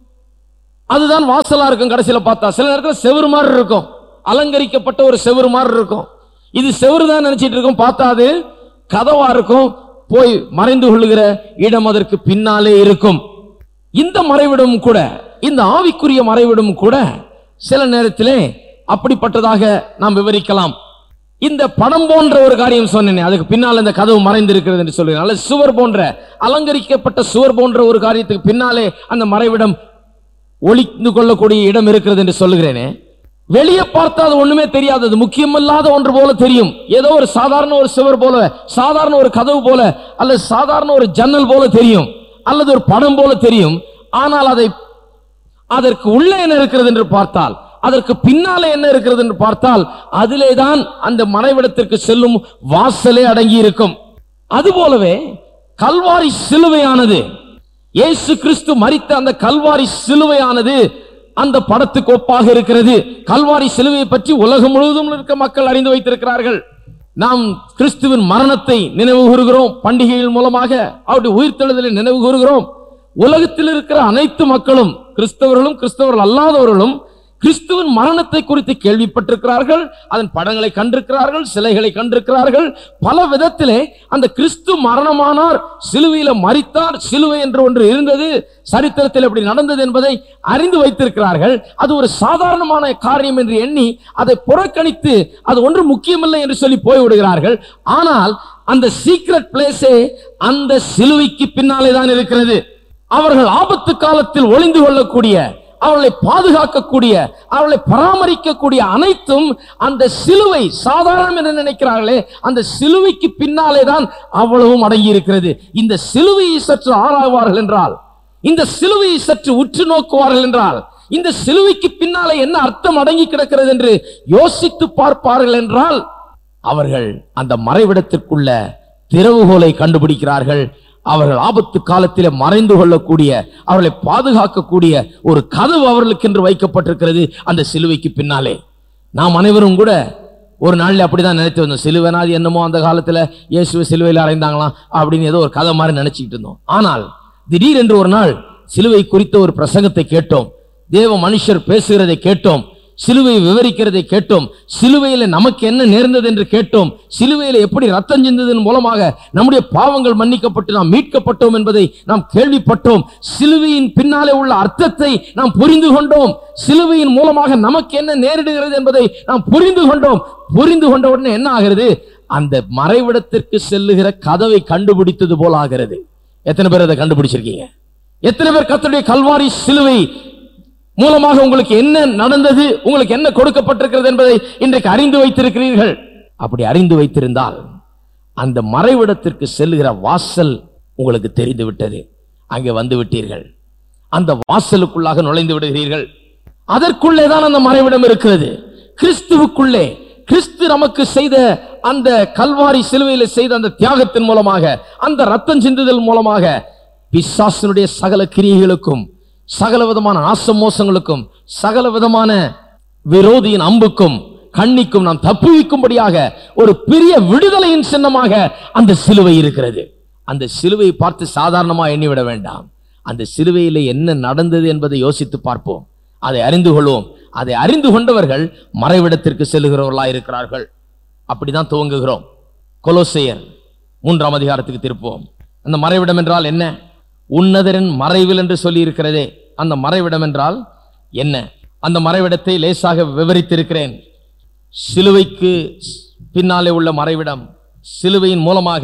S1: அதுதான் வாசலா இருக்கும் கடைசியில பார்த்தா சில நேரத்தில் செவுரு மாதிரி இருக்கும் அலங்கரிக்கப்பட்ட ஒரு செவுரு மாதிரி இருக்கும் இது செவுரு தான் நினைச்சிட்டு இருக்கும் பார்த்தா அது கதவா இருக்கும் போய் மறைந்து கொள்ளுகிற இடம் அதற்கு பின்னாலே இருக்கும் இந்த மறைவிடம் கூட இந்த ஆவிக்குரிய மறைவிடம் கூட சில நேரத்திலே அப்படிப்பட்டதாக நாம் விவரிக்கலாம் இந்த படம் போன்ற ஒரு காரியம் சொன்னேனே அதுக்கு பின்னால் இந்த கதவு மறைந்திருக்கிறது என்று சொல்கிறேன் அல்லது சுவர் போன்ற அலங்கரிக்கப்பட்ட சுவர் போன்ற ஒரு காரியத்துக்கு பின்னாலே அந்த மறைவிடம் ஒளிந்து கொள்ளக்கூடிய இடம் இருக்கிறது என்று சொல்லுகிறேனே வெளியே பார்த்தா அது ஒண்ணுமே தெரியாது அது முக்கியமில்லாத ஒன்று போல தெரியும் ஏதோ ஒரு சாதாரண ஒரு சுவர் போல சாதாரண ஒரு கதவு போல அல்லது சாதாரண ஒரு ஜன்னல் போல தெரியும் அல்லது ஒரு படம் போல தெரியும் ஆனால் அதை அதற்கு உள்ளே என்ன இருக்கிறது என்று பார்த்தால் அதற்கு பின்னாலே என்ன இருக்கிறது என்று பார்த்தால் அதிலே தான் அந்த மறைவிடத்திற்கு செல்லும் வாசலே அடங்கி இருக்கும் அதுபோலவே கல்வாரி சிலுவையானது இயேசு கிறிஸ்து மரித்த அந்த கல்வாரி சிலுவையானது அந்த படத்துக்கு ஒப்பாக இருக்கிறது கல்வாரி சிலுவையை பற்றி உலகம் முழுவதும் இருக்க மக்கள் அறிந்து வைத்திருக்கிறார்கள் நாம் கிறிஸ்துவின் மரணத்தை நினைவு கூறுகிறோம் பண்டிகைகள் மூலமாக அவருடைய உயிர்த்தெழுதலை நினைவு கூறுகிறோம் உலகத்தில் இருக்கிற அனைத்து மக்களும் கிறிஸ்தவர்களும் கிறிஸ்தவர்கள் அல்லாதவர்களும் கிறிஸ்துவின் மரணத்தை குறித்து கேள்விப்பட்டிருக்கிறார்கள் அதன் படங்களை கண்டிருக்கிறார்கள் சிலைகளை கண்டிருக்கிறார்கள் பல விதத்திலே அந்த கிறிஸ்து மரணமானார் சிலுவையில மரித்தார் சிலுவை என்று ஒன்று இருந்தது சரித்திரத்தில் எப்படி நடந்தது என்பதை அறிந்து வைத்திருக்கிறார்கள் அது ஒரு சாதாரணமான காரியம் என்று எண்ணி அதை புறக்கணித்து அது ஒன்று முக்கியமில்லை என்று சொல்லி போய்விடுகிறார்கள் ஆனால் அந்த சீக்ரெட் பிளேஸே அந்த சிலுவைக்கு பின்னாலே தான் இருக்கிறது அவர்கள் ஆபத்து காலத்தில் ஒளிந்து கொள்ளக்கூடிய அவர்களை பாதுகாக்கக்கூடிய அவர்களை பராமரிக்கக்கூடிய அனைத்தும் அந்த சிலுவை சாதாரணம் என்று நினைக்கிறார்களே அந்த சிலுவைக்கு பின்னாலே தான் அவ்வளவும் அடங்கி இருக்கிறது இந்த சிலுவையை சற்று ஆராய்வார்கள் என்றால் இந்த சிலுவையை சற்று உற்று நோக்குவார்கள் என்றால் இந்த சிலுவைக்கு பின்னாலே என்ன அர்த்தம் அடங்கி கிடக்கிறது என்று யோசித்து பார்ப்பார்கள் என்றால் அவர்கள் அந்த மறைவிடத்திற்குள்ள திறவுகோலை கண்டுபிடிக்கிறார்கள் அவர்கள் ஆபத்து காலத்திலே மறைந்து கொள்ளக்கூடிய அவர்களை பாதுகாக்கக்கூடிய ஒரு கதவு அவர்களுக்கு என்று வைக்கப்பட்டிருக்கிறது அந்த சிலுவைக்கு பின்னாலே நாம் அனைவரும் கூட ஒரு நாள்ல அப்படிதான் நினைத்து வந்தோம் சிலுவைனா அது என்னமோ அந்த காலத்துல இயேசுவை சிலுவையில் அறைந்தாங்களாம் அப்படின்னு ஏதோ ஒரு கதை மாதிரி நினைச்சுக்கிட்டு இருந்தோம் ஆனால் திடீரென்று ஒரு நாள் சிலுவை குறித்த ஒரு பிரசங்கத்தை கேட்டோம் தேவ மனுஷர் பேசுகிறதை கேட்டோம் சிலுவையை விவரிக்கிறதை கேட்டோம் சிலுவையில நமக்கு என்ன நேர்ந்தது என்று கேட்டோம் சிலுவையில எப்படி ரத்தம் சிந்ததன் மூலமாக நம்முடைய பாவங்கள் மன்னிக்கப்பட்டு நாம் மீட்கப்பட்டோம் என்பதை நாம் கேள்விப்பட்டோம் சிலுவையின் பின்னாலே உள்ள அர்த்தத்தை நாம் புரிந்து கொண்டோம் சிலுவையின் மூலமாக நமக்கு என்ன நேரிடுகிறது என்பதை நாம் புரிந்து கொண்டோம் புரிந்து கொண்ட உடனே என்ன ஆகிறது அந்த மறைவிடத்திற்கு செல்லுகிற கதவை கண்டுபிடித்தது போல ஆகிறது எத்தனை பேர் அதை கண்டுபிடிச்சிருக்கீங்க எத்தனை பேர் கர்த்தருடைய கல்வாரி சிலுவை மூலமாக உங்களுக்கு என்ன நடந்தது உங்களுக்கு என்ன கொடுக்கப்பட்டிருக்கிறது என்பதை இன்றைக்கு அறிந்து வைத்திருக்கிறீர்கள் அப்படி அறிந்து வைத்திருந்தால் அந்த மறைவிடத்திற்கு செல்லுகிற வாசல் உங்களுக்கு தெரிந்து விட்டது அங்கே வந்து விட்டீர்கள் அந்த வாசலுக்குள்ளாக நுழைந்து விடுகிறீர்கள் அதற்குள்ளே தான் அந்த மறைவிடம் இருக்கிறது கிறிஸ்துவுக்குள்ளே கிறிஸ்து நமக்கு செய்த அந்த கல்வாரி சிலுவையில் செய்த அந்த தியாகத்தின் மூலமாக அந்த ரத்தம் சிந்துதல் மூலமாக பிசாசனுடைய சகல கிரியைகளுக்கும் சகல விதமான ஆசமோசங்களுக்கும் சகல விதமான விரோதியின் அம்புக்கும் கண்ணிக்கும் நாம் தப்புவிக்கும்படியாக ஒரு பெரிய விடுதலையின் சின்னமாக அந்த சிலுவை இருக்கிறது அந்த சிலுவையை பார்த்து சாதாரணமா எண்ணிவிட வேண்டாம் அந்த சிலுவையிலே என்ன நடந்தது என்பதை யோசித்து பார்ப்போம் அதை அறிந்து கொள்வோம் அதை அறிந்து கொண்டவர்கள் மறைவிடத்திற்கு செல்லுகிறவர்களாய் இருக்கிறார்கள் அப்படிதான் துவங்குகிறோம் கொலோசையர் மூன்றாம் அதிகாரத்துக்கு திருப்போம் அந்த மறைவிடம் என்றால் என்ன உன்னதரின் மறைவில் என்று சொல்லி இருக்கிறதே அந்த மறைவிடம் என்றால் என்ன அந்த மறைவிடத்தை லேசாக விவரித்திருக்கிறேன் சிலுவைக்கு பின்னாலே உள்ள மறைவிடம் சிலுவையின் மூலமாக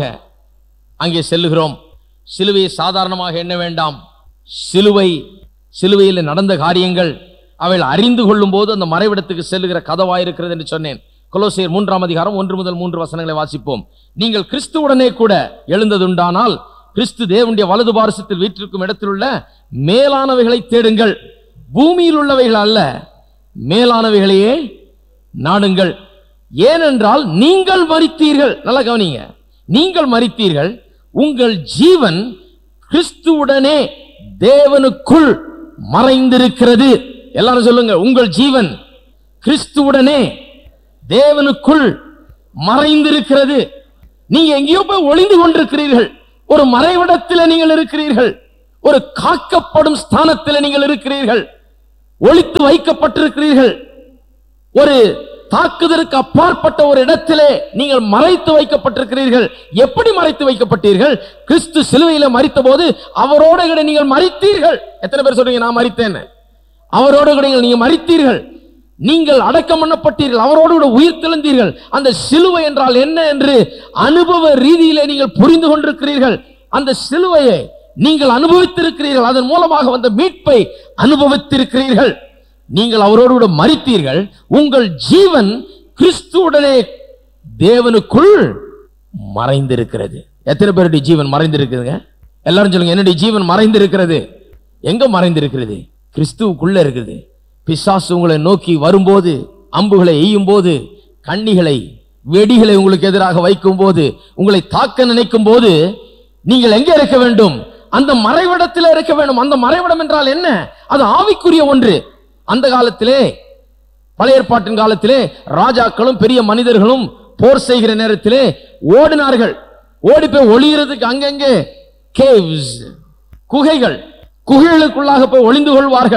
S1: அங்கே செல்லுகிறோம் சிலுவையை சாதாரணமாக எண்ண வேண்டாம் சிலுவை சிலுவையில் நடந்த காரியங்கள் அவைகள் அறிந்து கொள்ளும் போது அந்த மறைவிடத்துக்கு செல்லுகிற கதவாயிருக்கிறது என்று சொன்னேன் கொலோசியர் மூன்றாம் அதிகாரம் ஒன்று முதல் மூன்று வசனங்களை வாசிப்போம் நீங்கள் கிறிஸ்துவுடனே கூட எழுந்ததுண்டானால் கிறிஸ்து தேவனுடைய வலது பாரசத்தில் வீற்றிருக்கும் இடத்தில் உள்ள மேலானவைகளை தேடுங்கள் பூமியில் உள்ளவைகள் அல்ல மேலானவைகளையே நாடுங்கள் ஏனென்றால் நீங்கள் மரித்தீர்கள் நல்லா கவனிங்க நீங்கள் மரித்தீர்கள் உங்கள் ஜீவன் கிறிஸ்துவுடனே தேவனுக்குள் மறைந்திருக்கிறது எல்லாரும் சொல்லுங்க உங்கள் ஜீவன் கிறிஸ்துவுடனே தேவனுக்குள் மறைந்திருக்கிறது நீங்க எங்கேயோ போய் ஒளிந்து கொண்டிருக்கிறீர்கள் ஒரு மறைவிடத்தில் நீங்கள் இருக்கிறீர்கள் ஒரு காக்கப்படும் ஸ்தானத்தில் நீங்கள் இருக்கிறீர்கள் ஒளித்து வைக்கப்பட்டிருக்கிறீர்கள் ஒரு தாக்குதலுக்கு அப்பாற்பட்ட ஒரு இடத்திலே நீங்கள் மறைத்து வைக்கப்பட்டிருக்கிறீர்கள் எப்படி மறைத்து வைக்கப்பட்டீர்கள் கிறிஸ்து சிலுவையில மறித்த போது அவரோட கூட நீங்கள் மறித்தீர்கள் எத்தனை பேர் சொல்றீங்க நான் மறித்தேன் அவரோடு கூட நீங்கள் நீங்க மறித்தீர்கள் நீங்கள் அடக்கம் பண்ணப்பட்டீர்கள் அவரோடு கூட உயிர் தெழுந்தீர்கள் அந்த சிலுவை என்றால் என்ன என்று அனுபவ ரீதியிலே நீங்கள் புரிந்து கொண்டிருக்கிறீர்கள் அந்த சிலுவையை நீங்கள் அனுபவித்திருக்கிறீர்கள் அதன் மூலமாக வந்த மீட்பை அனுபவித்திருக்கிறீர்கள் நீங்கள் அவரோடு கூட மறித்தீர்கள் உங்கள் ஜீவன் கிறிஸ்துவுடனே தேவனுக்குள் மறைந்திருக்கிறது எத்தனை பேருடைய ஜீவன் மறைந்திருக்குதுங்க எல்லாரும் சொல்லுங்க என்னுடைய ஜீவன் மறைந்திருக்கிறது எங்க மறைந்திருக்கிறது கிறிஸ்துவுக்குள்ள இருக்குது பிசாசு உங்களை நோக்கி வரும்போது அம்புகளை எய்யும் போது கண்ணிகளை வெடிகளை உங்களுக்கு எதிராக வைக்கும் போது உங்களை தாக்க நினைக்கும் போது நீங்கள் எங்கே இருக்க வேண்டும் அந்த மறைவிடத்தில் இருக்க வேண்டும் அந்த மறைவிடம் என்றால் என்ன அது ஆவிக்குரிய ஒன்று அந்த காலத்திலே பழைய ஏற்பாட்டின் காலத்திலே ராஜாக்களும் பெரிய மனிதர்களும் போர் செய்கிற நேரத்திலே ஓடினார்கள் ஓடி போய் ஒளிகிறதுக்கு அங்கங்கே கேவ்ஸ் குகைகள் குகைகளுக்குள்ளாக போய் ஒளிந்து கொள்வார்கள்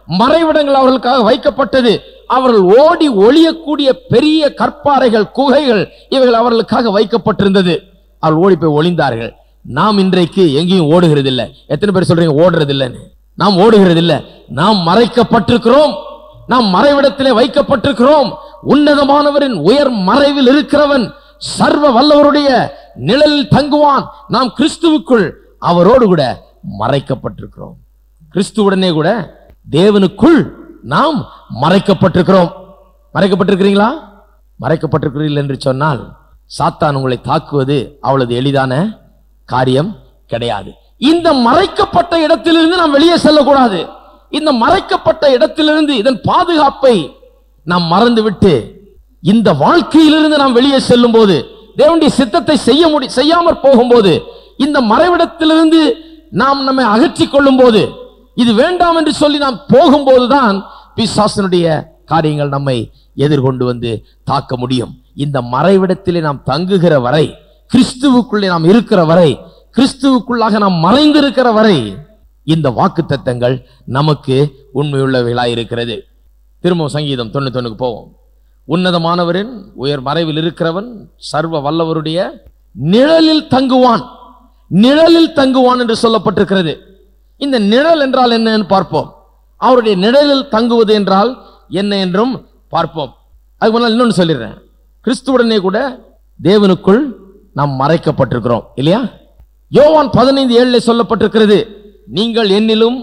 S1: மறைவிடங்கள் அவர்களுக்காக வைக்கப்பட்டது அவர்கள் ஓடி ஒளியக்கூடிய பெரிய கற்பாறைகள் குகைகள் இவைகள் அவர்களுக்காக வைக்கப்பட்டிருந்தது அவர்கள் ஓடி போய் ஒளிந்தார்கள் நாம் இன்றைக்கு எங்கேயும் ஓடுகிறது இல்ல எத்தனை பேர் சொல்றீங்க ஓடுறது இல்லைன்னு நாம் ஓடுகிறது இல்ல நாம் மறைக்கப்பட்டிருக்கிறோம் நாம் மறைவிடத்திலே வைக்கப்பட்டிருக்கிறோம் உன்னதமானவரின் உயர் மறைவில் இருக்கிறவன் சர்வ வல்லவருடைய நிழலில் தங்குவான் நாம் கிறிஸ்துவுக்குள் அவரோடு கூட மறைக்கப்பட்டிருக்கிறோம் கிறிஸ்துவுடனே கூட தேவனுக்குள் நாம் மறைக்கப்பட்டிருக்கிறோம் மறைக்கப்பட்டிருக்கிறீங்களா மறைக்கப்பட்டிருக்கிறீர்கள் என்று சொன்னால் சாத்தான் உங்களை தாக்குவது அவ்வளவு எளிதான காரியம் கிடையாது இந்த மறைக்கப்பட்ட இடத்திலிருந்து நாம் வெளியே செல்லக்கூடாது இந்த மறைக்கப்பட்ட இடத்திலிருந்து இதன் பாதுகாப்பை நாம் மறந்துவிட்டு இந்த வாழ்க்கையிலிருந்து நாம் வெளியே செல்லும் போது தேவனுடைய சித்தத்தை செய்ய முடி செய்யாமற் போகும்போது இந்த மறைவிடத்திலிருந்து நாம் நம்மை அகற்றிக் கொள்ளும் போது இது வேண்டாம் என்று சொல்லி நாம் போகும்போதுதான் பிசாசனுடைய காரியங்கள் நம்மை எதிர்கொண்டு வந்து தாக்க முடியும் இந்த மறைவிடத்திலே நாம் தங்குகிற வரை கிறிஸ்துவுக்குள்ளே நாம் இருக்கிற வரை கிறிஸ்துவுக்குள்ளாக நாம் மறைந்திருக்கிற வரை இந்த வாக்குத்தத்தங்கள் நமக்கு உண்மையுள்ளவைகளாய் இருக்கிறது திரும்பவும் சங்கீதம் தொண்ணூத்தொன்னுக்கு போவோம் உன்னதமானவரின் உயர் மறைவில் இருக்கிறவன் சர்வ வல்லவருடைய நிழலில் தங்குவான் நிழலில் தங்குவான் என்று சொல்லப்பட்டிருக்கிறது இந்த நிழல் என்றால் என்னன்னு பார்ப்போம் அவருடைய நிழலில் தங்குவது என்றால் என்ன என்றும் பார்ப்போம் அதுக்கு முன்னால் இன்னொன்னு சொல்லிடுறேன் கிறிஸ்துவுடனே கூட தேவனுக்குள் நாம் மறைக்கப்பட்டிருக்கிறோம் இல்லையா யோவான் பதினைந்து ஏழுல சொல்லப்பட்டிருக்கிறது நீங்கள் என்னிலும்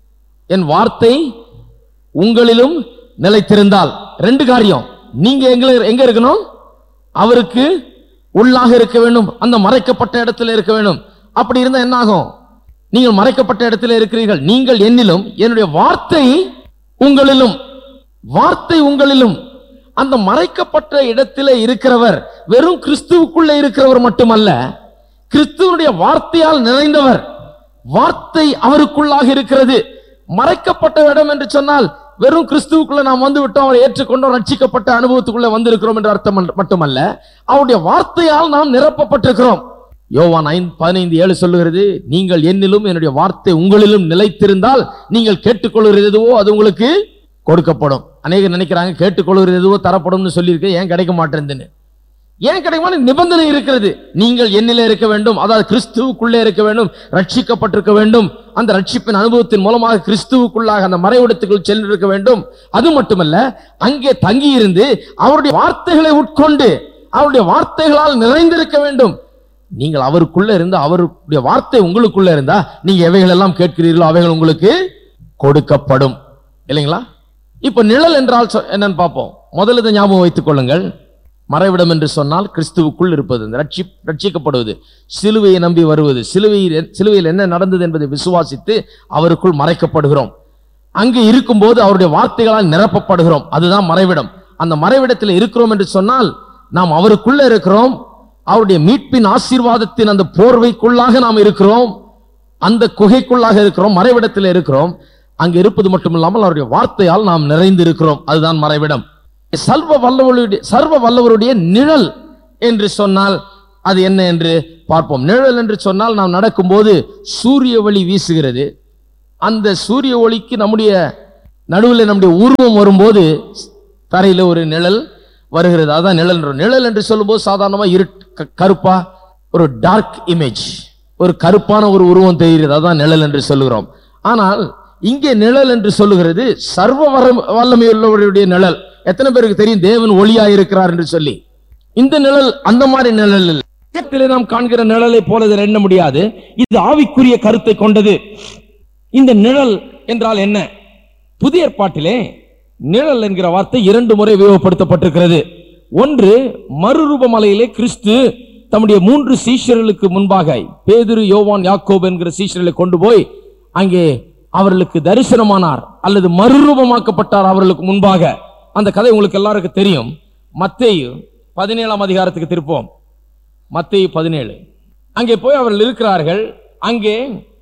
S1: என் வார்த்தை உங்களிலும் நிலைத்திருந்தால் ரெண்டு காரியம் நீங்க எங்க எங்க இருக்கணும் அவருக்கு உள்ளாக இருக்க வேண்டும் அந்த மறைக்கப்பட்ட இடத்துல இருக்க வேண்டும் அப்படி இருந்தா என்ன ஆகும் நீங்கள் மறைக்கப்பட்ட இடத்துல இருக்கிறீர்கள் நீங்கள் என்னிலும் என்னுடைய வார்த்தை உங்களிலும் வார்த்தை உங்களிலும் அந்த மறைக்கப்பட்ட இடத்திலே இருக்கிறவர் வெறும் கிறிஸ்துவுக்குள்ள இருக்கிறவர் மட்டுமல்ல கிறிஸ்துவனுடைய வார்த்தையால் நிறைந்தவர் வார்த்தை அவருக்குள்ளாக இருக்கிறது மறைக்கப்பட்ட இடம் என்று சொன்னால் வெறும் கிறிஸ்துவுக்குள்ள நாம் வந்து விட்டோம் அவரை ஏற்றுக்கொண்டோம் ரட்சிக்கப்பட்ட அனுபவத்துக்குள்ள வந்திருக்கிறோம் என்ற அர்த்தம் அல்ல- மட்டுமல்ல அவருடைய வார்த்தையால் நாம் நிரப்பப்பட்டிருக்கிறோம் யோவான் ஐந்து பதினைந்து ஏழு சொல்லுகிறது நீங்கள் என்னிலும் என்னுடைய வார்த்தை உங்களிலும் நிலைத்திருந்தால் நீங்கள் கேட்டுக்கொள்கிறது எதுவோ அது உங்களுக்கு கொடுக்கப்படும் அநேகர் நினைக்கிறாங்க கேட்டுக்கொள்கிறது எதுவோ தரப்படும்னு சொல்லியிருக்கு ஏன் கிடைக்க மாட்டேங்குதுன்னு ஏன் கிடைக்குமான நிபந்தனை இருக்கிறது நீங்கள் என்னிலே இருக்க வேண்டும் அதாவது கிறிஸ்துவுக்குள்ளே இருக்க வேண்டும் ரட்சிக்கப்பட்டிருக்க வேண்டும் அந்த ரட்சிப்பின் அனுபவத்தின் மூலமாக கிறிஸ்துவுக்குள்ளாக அந்த மறைவிடத்துக்குள் சென்றிருக்க வேண்டும் அது மட்டுமல்ல அங்கே தங்கி இருந்து அவருடைய வார்த்தைகளை உட்கொண்டு அவருடைய வார்த்தைகளால் நிறைந்திருக்க வேண்டும் நீங்கள் அவருக்குள்ள இருந்து அவருடைய வார்த்தை உங்களுக்குள்ள இருந்தா நீங்க எவைகள் எல்லாம் கேட்கிறீர்களோ அவைகள் உங்களுக்கு கொடுக்கப்படும் இல்லைங்களா இப்ப நிழல் என்றால் சொ- என்னன்னு பார்ப்போம் முதல்ல இதை ஞாபகம் வைத்துக் கொள்ளுங்கள் மறைவிடம் என்று சொன்னால் கிறிஸ்துவுக்குள் இருப்பது இந்த ரட்சி ரட்சிக்கப்படுவது சிலுவையை நம்பி வருவது சிலுவையில் சிலுவையில் என்ன நடந்தது என்பதை விசுவாசித்து அவருக்குள் மறைக்கப்படுகிறோம் அங்கு இருக்கும்போது அவருடைய வார்த்தைகளால் நிரப்பப்படுகிறோம் அதுதான் மறைவிடம் அந்த மறைவிடத்தில் இருக்கிறோம் என்று சொன்னால் நாம் அவருக்குள்ள இருக்கிறோம் அவருடைய மீட்பின் ஆசீர்வாதத்தின் அந்த போர்வைக்குள்ளாக நாம் இருக்கிறோம் அந்த குகைக்குள்ளாக இருக்கிறோம் மறைவிடத்தில் இருக்கிறோம் அங்கு இருப்பது மட்டுமில்லாமல் அவருடைய வார்த்தையால் நாம் நிறைந்து இருக்கிறோம் அதுதான் மறைவிடம் சர்வ வல்லவருடைய சர்வ வல்லவருடைய நிழல் என்று சொன்னால் அது என்ன என்று பார்ப்போம் நிழல் என்று சொன்னால் நாம் நடக்கும்போது சூரிய ஒளி வீசுகிறது அந்த சூரிய ஒளிக்கு நம்முடைய நடுவில் நம்முடைய உருவம் வரும்போது தரையில ஒரு நிழல் வருகிறது அதான் நிழல் என்று- நிழல் என்று சொல்லும்போது சாதாரணமா இரு க- கருப்பா ஒரு டார்க் இமேஜ் ஒரு கருப்பான ஒரு உருவம் தெரிகிறது அதான் நிழல் என்று சொல்லுகிறோம் ஆனால் இங்கே நிழல் என்று சொல்லுகிறது சர்வ வரம் வல்லமையுள்ளவருடைய நிழல் எத்தனை பேருக்கு தெரியும் தேவன் ஒளியா இருக்கிறார் என்று சொல்லி இந்த நிழல் அந்த மாதிரி நிழல் இல்லை உலகத்திலே நாம் காண்கிற நிழலை போல இதில் எண்ண முடியாது இது ஆவிக்குரிய கருத்தை கொண்டது இந்த நிழல் என்றால் என்ன புதிய ஏற்பாட்டிலே நிழல் என்கிற வார்த்தை இரண்டு முறை உபயோகப்படுத்தப்பட்டிருக்கிறது ஒன்று மறுரூப மலையிலே கிறிஸ்து தம்முடைய மூன்று சீஷர்களுக்கு முன்பாக பேதுரு யோவான் யாக்கோபு என்கிற சீஷர்களை கொண்டு போய் அங்கே அவர்களுக்கு தரிசனமானார் அல்லது மறுரூபமாக்கப்பட்டார் அவர்களுக்கு முன்பாக அந்த கதை உங்களுக்கு எல்லாருக்கும் தெரியும் மத்தேயு பதினேழாம் அதிகாரத்துக்கு திருப்போம் மத்தேயு பதினேழு அங்கே போய் அவர்கள் இருக்கிறார்கள் அங்கே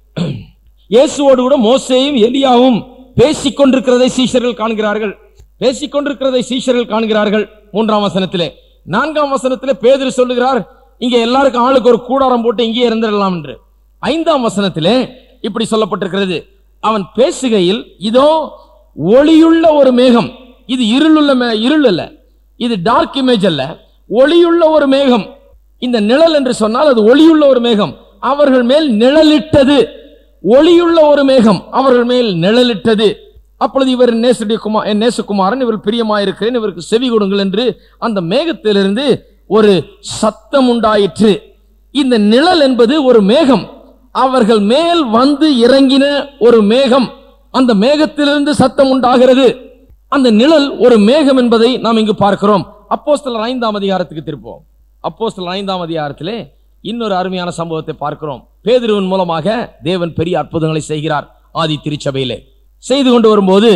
S1: இயேசுவோடு கூட மோசேயும் எலியாவும் பேசிக் கொண்டிருக்கிறதை சீஷர்கள் காண்கிறார்கள் பேசிக் கொண்டிருக்கிறதை சீஷர்கள் காண்கிறார்கள் மூன்றாம் வசனத்திலே நான்காம் வசனத்திலே பேதுரு சொல்லுகிறார் இங்க எல்லாருக்கும் ஆளுக்கு ஒரு கூடாரம் போட்டு இங்கே இருந்திடலாம் என்று ஐந்தாம் வசனத்திலே இப்படி சொல்லப்பட்டிருக்கிறது அவன் பேசுகையில் இதோ ஒளியுள்ள ஒரு மேகம் இது இருளுள்ள மே- இருள் அல்ல இது டார்க் இமேஜ் அல்ல ஒளியுள்ள ஒரு மேகம் இந்த நிழல் என்று சொன்னால் அது ஒளியுள்ள ஒரு மேகம் அவர்கள் மேல் நிழலிட்டது ஒளியுள்ள ஒரு மேகம் அவர்கள் மேல் நிழலிட்டது அப்பொழுது இவர் என் நேசுடைய குமார் என் நேசகுமாரன் இவர் பிரியமாயிருக்கிறேன் இவருக்கு செவி கொடுங்கள் என்று அந்த மேகத்திலிருந்து ஒரு சத்தம் உண்டாயிற்று இந்த நிழல் என்பது ஒரு மேகம் அவர்கள் மேல் வந்து இறங்கின ஒரு மேகம் அந்த மேகத்திலிருந்து சத்தம் உண்டாகிறது அந்த நிழல் ஒரு மேகம் என்பதை நாம் இங்கு பார்க்கிறோம் அப்போஸ்தலர் ஐந்தாம் அதிகாரத்துக்கு திருப்போம் அப்போஸ்தலர் ஐந்தாம் அதிகாரத்திலே இன்னொரு அருமையான சம்பவத்தை பார்க்கிறோம் பேதுருவின் மூலமாக தேவன் பெரிய அற்புதங்களை செய்கிறார் ஆதி திருச்சபையிலே செய்து கொண்டு வரும்போது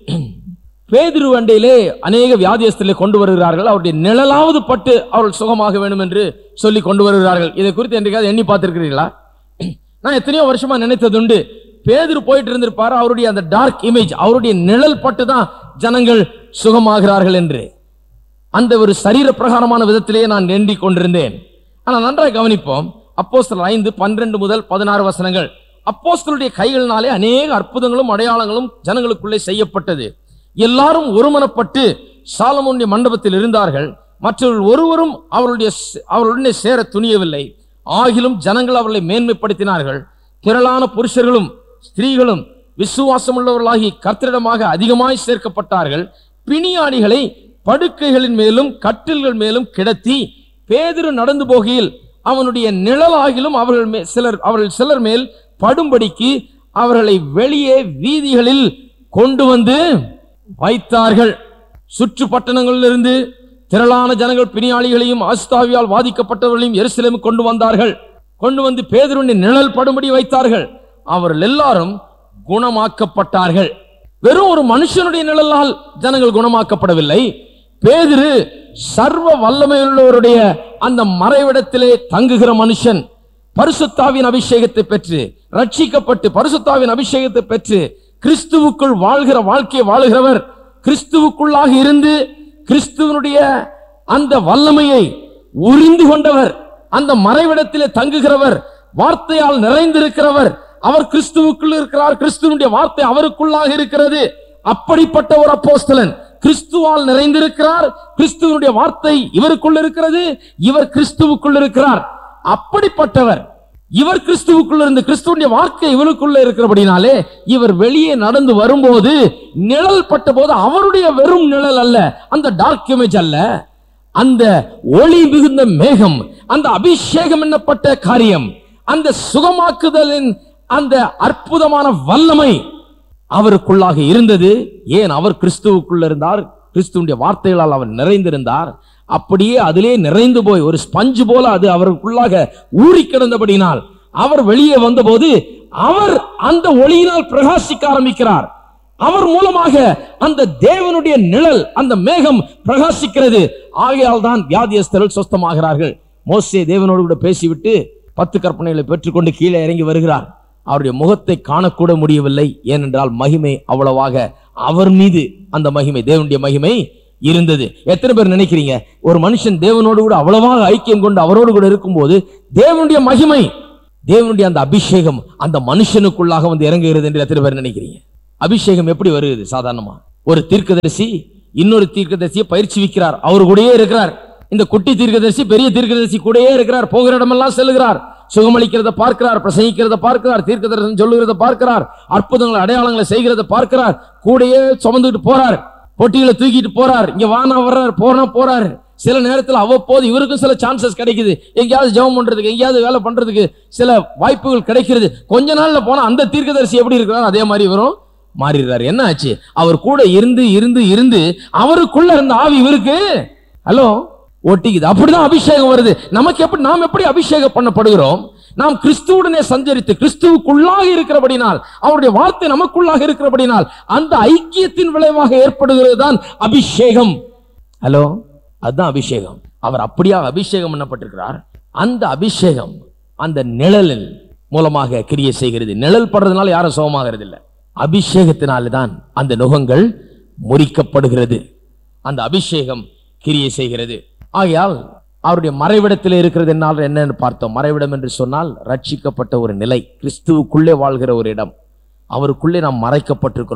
S1: பேதுரு வண்டையிலே அநேக வியாதியஸ்தலை கொண்டு வருகிறார்கள் அவருடைய நிழலாவது பட்டு அவர்கள் சுகமாக வேண்டும் என்று சொல்லி கொண்டு வருகிறார்கள் இதை குறித்து என்றைக்காவது எண்ணி பார்த்திருக்கிறீர்களா நான் எத்தனையோ வருஷமா நினைத்ததுண்டு பேதுரு போயிட்டு இருந்திருப்பாரு அவருடைய அந்த டார்க் இமேஜ் அவருடைய நிழல் பட்டு தான் ஜனங்கள் சுகமாகிறார்கள் என்று அந்த ஒரு சரீர பிரகாரமான விதத்திலேயே நான் எண்ணிக் கொண்டிருந்தேன் ஆனால் நன்றாக கவனிப்போம் அப்போஸ்தலர் ஐந்து பன்னிரண்டு முதல் பதினாறு வசனங்கள் அப்போஸ்தலருடைய கைகளினாலே அநேக அற்புதங்களும் அடையாளங்களும் ஜனங்களுக்குள்ளே செய்யப்பட்டது எல்லாரும் ஒருமனப்பட்டு சாலமோனுடைய மண்டபத்தில் இருந்தார்கள் மற்றவர்கள் ஒருவரும் அவருடைய அவர்களுடனே சேர துணியவில்லை ஆகிலும் ஜனங்கள் அவர்களை மேன்மைப்படுத்தினார்கள் திரளான புருஷர்களும் ஸ்திரீகளும் விசுவாசமுள்ளவர்களாகி கர்த்தரிடமாக அதிகமாய் சேர்க்கப்பட்டார்கள் பிணியாளிகளை படுக்கைகளின் மேலும் கட்டில்கள் மேலும் கிடத்தி பேதுரு நடந்து போகையில் அவனுடைய நிழலாகிலும் அவர்கள் மே- சிலர் அவர்கள் சிலர் மேல் படும்படிக்கு அவர்களை வெளியே வீதிகளில் கொண்டு வந்து வைத்தார்கள் சுற்று பட்டணங்களிலிருந்து திரளான ஜனங்கள் பிணியாளிகளையும் ஆஸ்தாவியால் வாதிக்கப்பட்டவர்களையும் எருசலேம் கொண்டு வந்தார்கள் கொண்டு வந்து பேதுருவின் நிழல் படும்படி வைத்தார்கள் அவர்கள் எல்லாரும் குணமாக்கப்பட்டார்கள் வெறும் ஒரு மனுஷனுடைய நிழலால் ஜனங்கள் குணமாக்கப்படவில்லை பேதுரு சர்வ வல்லமையுள்ளவருடைய அந்த மறைவிடத்திலே தங்குகிற மனுஷன் பரிசுத்தாவின் அபிஷேகத்தை பெற்று ரட்சிக்கப்பட்டு பரிசுத்தாவின் அபிஷேகத்தை பெற்று கிறிஸ்துவுக்குள் வாழ்கிற வாழ்க்கையை வாழுகிறவர் கிறிஸ்துவுக்குள்ளாக இருந்து கிறிஸ்துவனுடைய அந்த வல்லமையை உறிந்து கொண்டவர் அந்த மறைவிடத்திலே தங்குகிறவர் வார்த்தையால் நிறைந்திருக்கிறவர் அவர் கிறிஸ்துவுக்குள் இருக்கிறார் கிறிஸ்துவனுடைய வார்த்தை அவருக்குள்ளாக இருக்கிறது அப்படிப்பட்ட ஒரு அப்போஸ்தலன் கிறிஸ்துவால் நிறைந்திருக்கிறார் கிறிஸ்துவனுடைய வார்த்தை இவருக்குள் இருக்கிறது இவர் கிறிஸ்துவுக்குள் இருக்கிறார் அப்படிப்பட்டவர் இவர் கிறிஸ்துவுக்குள்ள இருந்து கிறிஸ்துவனுடைய வார்த்தை இவருக்குள்ள இருக்கிறபடினாலே இவர் வெளியே நடந்து வரும்போது நிழல் பட்ட போது அவருடைய வெறும் நிழல் அல்ல அந்த டார்க் இமேஜ் அல்ல அந்த ஒளி மிகுந்த மேகம் அந்த அபிஷேகம் என்னப்பட்ட காரியம் அந்த சுகமாக்குதலின் அந்த அற்புதமான வல்லமை அவருக்குள்ளாக இருந்தது ஏன் அவர் கிறிஸ்துவுக்குள்ள இருந்தார் கிறிஸ்துவனுடைய வார்த்தைகளால் அவர் நிறைந்திருந்தார் அப்படியே அதிலே நிறைந்து போய் ஒரு ஸ்பஞ்சு போல அது அவருக்குள்ளாக ஊறி கிடந்தபடினால் அவர் வெளியே வந்தபோது அவர் அந்த ஒளியினால் பிரகாசிக்க ஆரம்பிக்கிறார் அவர் மூலமாக அந்த தேவனுடைய நிழல் அந்த மேகம் பிரகாசிக்கிறது ஆகையால் தான் வியாதியஸ்தர்கள் சொஸ்தமாகிறார்கள் மோசே தேவனோடு கூட பேசிவிட்டு பத்து கற்பனைகளை பெற்றுக்கொண்டு கீழே இறங்கி வருகிறார் அவருடைய முகத்தை காணக்கூட முடியவில்லை ஏனென்றால் மகிமை அவ்வளவாக அவர் மீது அந்த மகிமை தேவனுடைய மகிமை இருந்தது எத்தனை பேர் நினைக்கிறீங்க ஒரு மனுஷன் தேவனோடு கூட அவ்வளவாக ஐக்கியம் கொண்டு அவரோடு கூட இருக்கும்போது தேவனுடைய மகிமை தேவனுடைய அந்த அபிஷேகம் அந்த மனுஷனுக்குள்ளாக வந்து இறங்குகிறது என்று எத்தனை பேர் நினைக்கிறீங்க அபிஷேகம் எப்படி வருகிறது சாதாரணமா ஒரு தீர்க்கதரிசி இன்னொரு தீர்க்கதரிசியை பயிற்சி வைக்கிறார் அவர் கூடயே இருக்கிறார் இந்த குட்டி தீர்க்கதரிசி பெரிய தீர்க்கதரிசி கூடயே இருக்கிறார் போகிற இடமெல்லாம் செல்லுகிறார் சுகமளிக்கிறத பார்க்கிறார் பிரசங்கிக்கிறத பார்க்கிறார் தீர்க்கதரிசனம் சொல்லுகிறத பார்க்கிறார் அற்புதங்களை அடையாளங்களை செய்கிறத பார்க்கிறார் கூடயே சுமந்துட்டு போறார் பொட்டிகளை தூக்கிட்டு போறார் இங்க வானா வர்றார் போனா போறாரு சில நேரத்தில் அவ்வப்போது இவருக்கும் சில சான்சஸ் கிடைக்குது எங்கேயாவது ஜெபம் பண்றதுக்கு எங்கேயாவது வேலை பண்றதுக்கு சில வாய்ப்புகள் கிடைக்கிறது கொஞ்ச நாள்ல போனா அந்த தீர்க்கதரிசி எப்படி இருக்கிறார் அதே மாதிரி இவரும் மாறிடுறாரு என்ன ஆச்சு அவர் கூட இருந்து இருந்து இருந்து அவருக்குள்ள இருந்த ஆவி இவருக்கு ஹலோ ஒட்டிக்குது அப்படிதான் அபிஷேகம் வருது நமக்கு எப்படி நாம் எப்படி அபிஷேகம் பண்ணப்படுகிறோம் நாம் கிறிஸ்துவுடனே சஞ்சரித்து கிறிஸ்துவுக்குள்ளாக இருக்கிறபடினால் அவருடைய வார்த்தை நமக்குள்ளாக இருக்கிறபடினால் அந்த ஐக்கியத்தின் விளைவாக ஏற்படுகிறது தான் அபிஷேகம் ஹலோ அதுதான் அபிஷேகம் அவர் அப்படியாக அபிஷேகம் பண்ணப்பட்டிருக்கிறார் அந்த அபிஷேகம் அந்த நிழலில் மூலமாக கிரியை செய்கிறது நிழல் படுறதுனால யாரும் சுகமாகிறது இல்லை அபிஷேகத்தினால தான் அந்த நுகங்கள் முறிக்கப்படுகிறது அந்த அபிஷேகம் கிரியை செய்கிறது ஆகையால் அவருடைய மறைவிடத்தில் இருக்கிறது என்னால் என்னன்னு பார்த்தோம் மறைவிடம் என்று சொன்னால் ரட்சிக்கப்பட்ட ஒரு நிலை கிறிஸ்துவுக்குள்ளே வாழ்கிற ஒரு இடம் அவருக்குள்ளே நாம் மறைக்கப்பட்டிருக்கிறோம்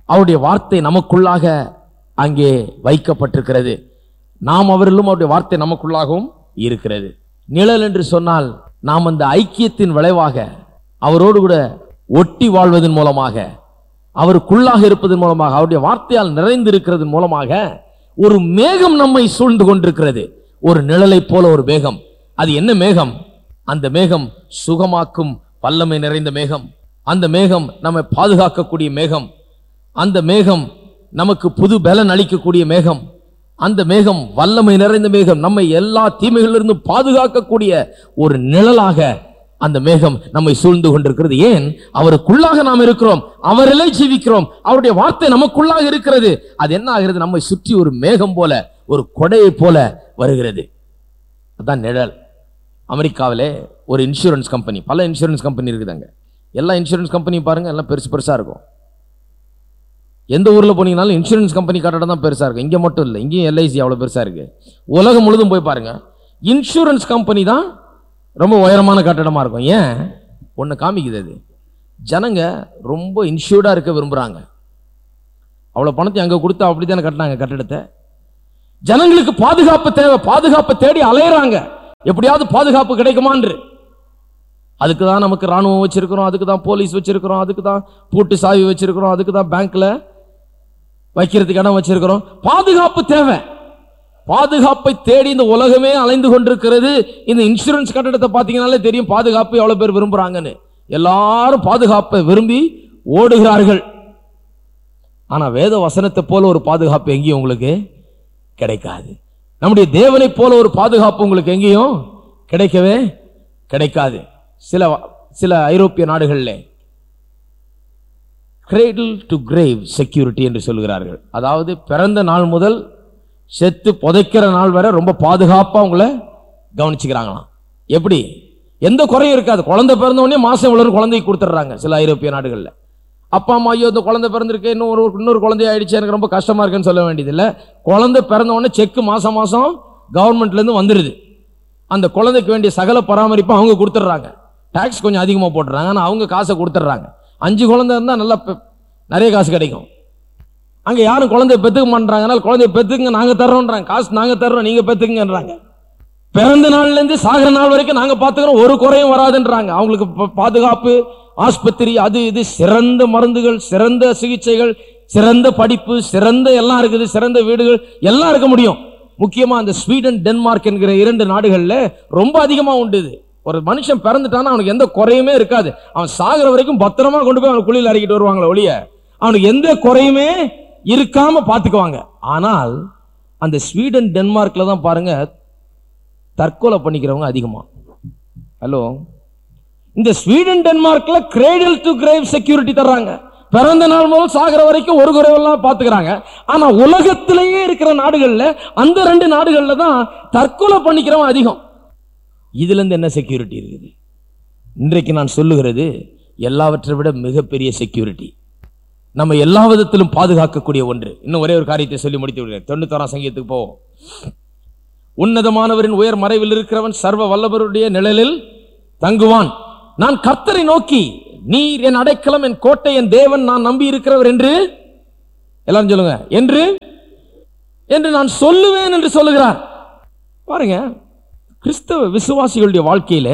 S1: அவருடைய வார்த்தை நமக்குள்ளாக அங்கே வைக்கப்பட்டிருக்கிறது நாம் அவரிலும் அவருடைய வார்த்தை நமக்குள்ளாகவும் இருக்கிறது நிழல் என்று சொன்னால் நாம் அந்த ஐக்கியத்தின் விளைவாக அவரோடு கூட ஒட்டி வாழ்வதன் மூலமாக அவருக்குள்ளாக இருப்பதன் மூலமாக அவருடைய வார்த்தையால் நிறைந்து இருக்கிறதன் மூலமாக ஒரு மேகம் நம்மை சூழ்ந்து கொண்டிருக்கிறது ஒரு நிழலைப் போல ஒரு மேகம் அது என்ன மேகம் அந்த மேகம் சுகமாக்கும் வல்லமை நிறைந்த மேகம் அந்த மேகம் நம்மை பாதுகாக்கக்கூடிய மேகம் அந்த மேகம் நமக்கு புது பலன் அளிக்கக்கூடிய மேகம் அந்த மேகம் வல்லமை நிறைந்த மேகம் நம்மை எல்லா தீமைகளிலிருந்து பாதுகாக்கக்கூடிய ஒரு நிழலாக அந்த மேகம் நம்மை சூழ்ந்து கொண்டிருக்கிறது ஏன் அவருக்குள்ளாக நாம் இருக்கிறோம் அவரிலே ஜீவிக்கிறோம் அவருடைய வார்த்தை நமக்குள்ளாக இருக்கிறது அது என்ன ஆகிறது நம்மை சுற்றி ஒரு மேகம் போல ஒரு கொடையை போல வருகிறது அதான் நிழல் அமெரிக்காவிலே ஒரு இன்சூரன்ஸ் கம்பெனி பல இன்சூரன்ஸ் கம்பெனி இருக்குதாங்க எல்லா இன்சூரன்ஸ் கம்பெனி பாருங்க எல்லாம் பெருசு பெருசா இருக்கும் எந்த ஊர்ல போனீங்கனாலும் இன்சூரன்ஸ் கம்பெனி கட்டடம் தான் பெருசா இருக்கும் இங்க மட்டும் இல்லை இங்கேயும் எல்ஐசி அவ்வளவு பெருசா இருக்கு உலகம் முழுதும் போய் பாருங்க இன்சூரன்ஸ் கம்பெனி தான் ரொம்ப உயரமான கட்டடமா இருக்கும் ஏன் ஒன்று காமிக்குது அது ஜனங்க ரொம்ப இன்சூர்டா இருக்க விரும்புறாங்க அவ்வளோ பணத்தை அங்கே கொடுத்தா அப்படி தானே கட்டினாங்க கட்டடத்தை ஜனங்களுக்கு பாதுகாப்பு தேவை பாதுகாப்பை தேடி அலையறாங்க எப்படியாவது பாதுகாப்பு கிடைக்குமான்று அதுக்கு தான் நமக்கு ராணுவம் வச்சிருக்கிறோம் அதுக்கு தான் போலீஸ் வச்சிருக்கிறோம் அதுக்கு தான் பூட்டு சாவி வச்சிருக்கிறோம் அதுக்கு தான் பேங்க்ல வைக்கிறதுக்கு இடம் வச்சிருக்கிறோம் பாதுகாப்பு தேவை பாதுகாப்பை தேடி இந்த உலகமே அலைந்து கொண்டிருக்கிறது இந்த இன்சூரன்ஸ் கட்டடத்தை பார்த்தீங்கன்னாலே தெரியும் பாதுகாப்பு எவ்வளவு பேர் விரும்புறாங்கன்னு எல்லாரும் பாதுகாப்பை விரும்பி ஓடுகிறார்கள் ஆனா வேத வசனத்தை போல ஒரு பாதுகாப்பு எங்கேயும் உங்களுக்கு கிடைக்காது நம்முடைய தேவனைப் போல ஒரு பாதுகாப்பு உங்களுக்கு எங்கேயும் கிடைக்கவே கிடைக்காது சில சில ஐரோப்பிய நாடுகளில் கிரேடில் டு கிரேவ் செக்யூரிட்டி என்று சொல்கிறார்கள் அதாவது பிறந்த நாள் முதல் செத்து புதைக்கிற நாள் வரை ரொம்ப பாதுகாப்பா உங்களை கவனிச்சுக்கிறாங்களாம் எப்படி எந்த குறையும் இருக்காது குழந்தை பிறந்த உடனே மாசம் இவ்வளவு குழந்தைக்கு கொடுத்துட்றாங்க சில ஐரோப்பிய நாடுகளில் அப்பா அம்மா ஐயோ இந்த குழந்தை பிறந்திருக்கு இன்னொரு இன்னொரு குழந்தை ஆயிடுச்சு எனக்கு ரொம்ப கஷ்டமா இருக்குன்னு சொல்ல வேண்டியதில்லை குழந்தை பிறந்த உடனே செக் மாசம் மாசம் கவர்மெண்ட்ல இருந்து வந்துடுது அந்த குழந்தைக்கு வேண்டிய சகல பராமரிப்பு அவங்க கொடுத்துட்றாங்க டாக்ஸ் கொஞ்சம் அதிகமாக போட்டுறாங்க ஆனால் அவங்க காசை கொடுத்துட்றாங்க அஞ்சு குழந்தை இருந்தால் நல்லா பெ- நிறைய காசு கிடைக்கும் அங்கே யாரும் குழந்தைய பெற்றுக்க மாட்டாங்க குழந்தைய பெற்றுக்குங்க நாங்கள் தர்றோன்றாங்க காசு நாங்கள் தர்றோம் நீங்கள் பெற்றுக்குங்கன்றாங்க பிறந்த நாள்ல இருந்து சாகிற நாள் வரைக்கும் நாங்க பாத்துக்கிறோம் ஒரு குறையும் வராதுன்றாங்க அவங்களுக்கு ப- பாதுகாப்பு ஆஸ்பத்திரி அது இது சிறந்த மருந்துகள் சிறந்த சிகிச்சைகள் சிறந்த படிப்பு சிறந்த எல்லாம் இருக்குது சிறந்த வீடுகள் எல்லாம் இருக்க முடியும் முக்கியமா அந்த ஸ்வீடன் டென்மார்க் என்கிற இரண்டு நாடுகள்ல ரொம்ப அதிகமா உண்டு இது ஒரு மனுஷன் பிறந்துட்டானா அவனுக்கு எந்த குறையுமே இருக்காது அவன் சாகிற வரைக்கும் பத்திரமா கொண்டு போய் அவன் குழியில் இறக்கிட்டு வருவாங்களே ஒழிய அவனுக்கு எந்த குறையுமே இருக்காம பாத்துக்குவாங்க ஆனால் அந்த ஸ்வீடன் டென்மார்க்ல தான் பாருங்க தற்கொலை பண்ணிக்கிறவங்க அதிகமா ஹலோ இந்த ஸ்வீடன் டென்மார்க்ல கிரேடல் டு கிரேவ் செக்யூரிட்டி தர்றாங்க பிறந்த நாள் முதல் சாகிற வரைக்கும் ஒரு குறைவெல்லாம் பாத்துக்கிறாங்க ஆனா உலகத்திலேயே இருக்கிற நாடுகள்ல அந்த ரெண்டு நாடுகள்ல தான் தற்கொலை பண்ணிக்கிறவன் அதிகம் இதுல இருந்து என்ன செக்யூரிட்டி இருக்குது இன்றைக்கு நான் சொல்லுகிறது எல்லாவற்றை விட மிகப்பெரிய செக்யூரிட்டி நம்ம எல்லா விதத்திலும் பாதுகாக்கக்கூடிய ஒன்று இன்னும் ஒரே ஒரு காரியத்தை சொல்லி முடித்து விடுகிறேன் தொண்ணூத்தாறாம் சங்கீதத்துக்கு போவோம் உன்னதமானவரின் உயர் மறைவில் இருக்கிறவன் சர்வ வல்லவருடைய நிழலில் தங்குவான் நான் கர்த்தரை நோக்கி நீர் என் அடைக்கலம் என் கோட்டை என் தேவன் நான் நம்பி இருக்கிறவர் என்று எல்லாரும் சொல்லுங்க என்று என்று நான் சொல்லுவேன் என்று சொல்லுகிறார் பாருங்க கிறிஸ்தவ விசுவாசிகளுடைய வாழ்க்கையில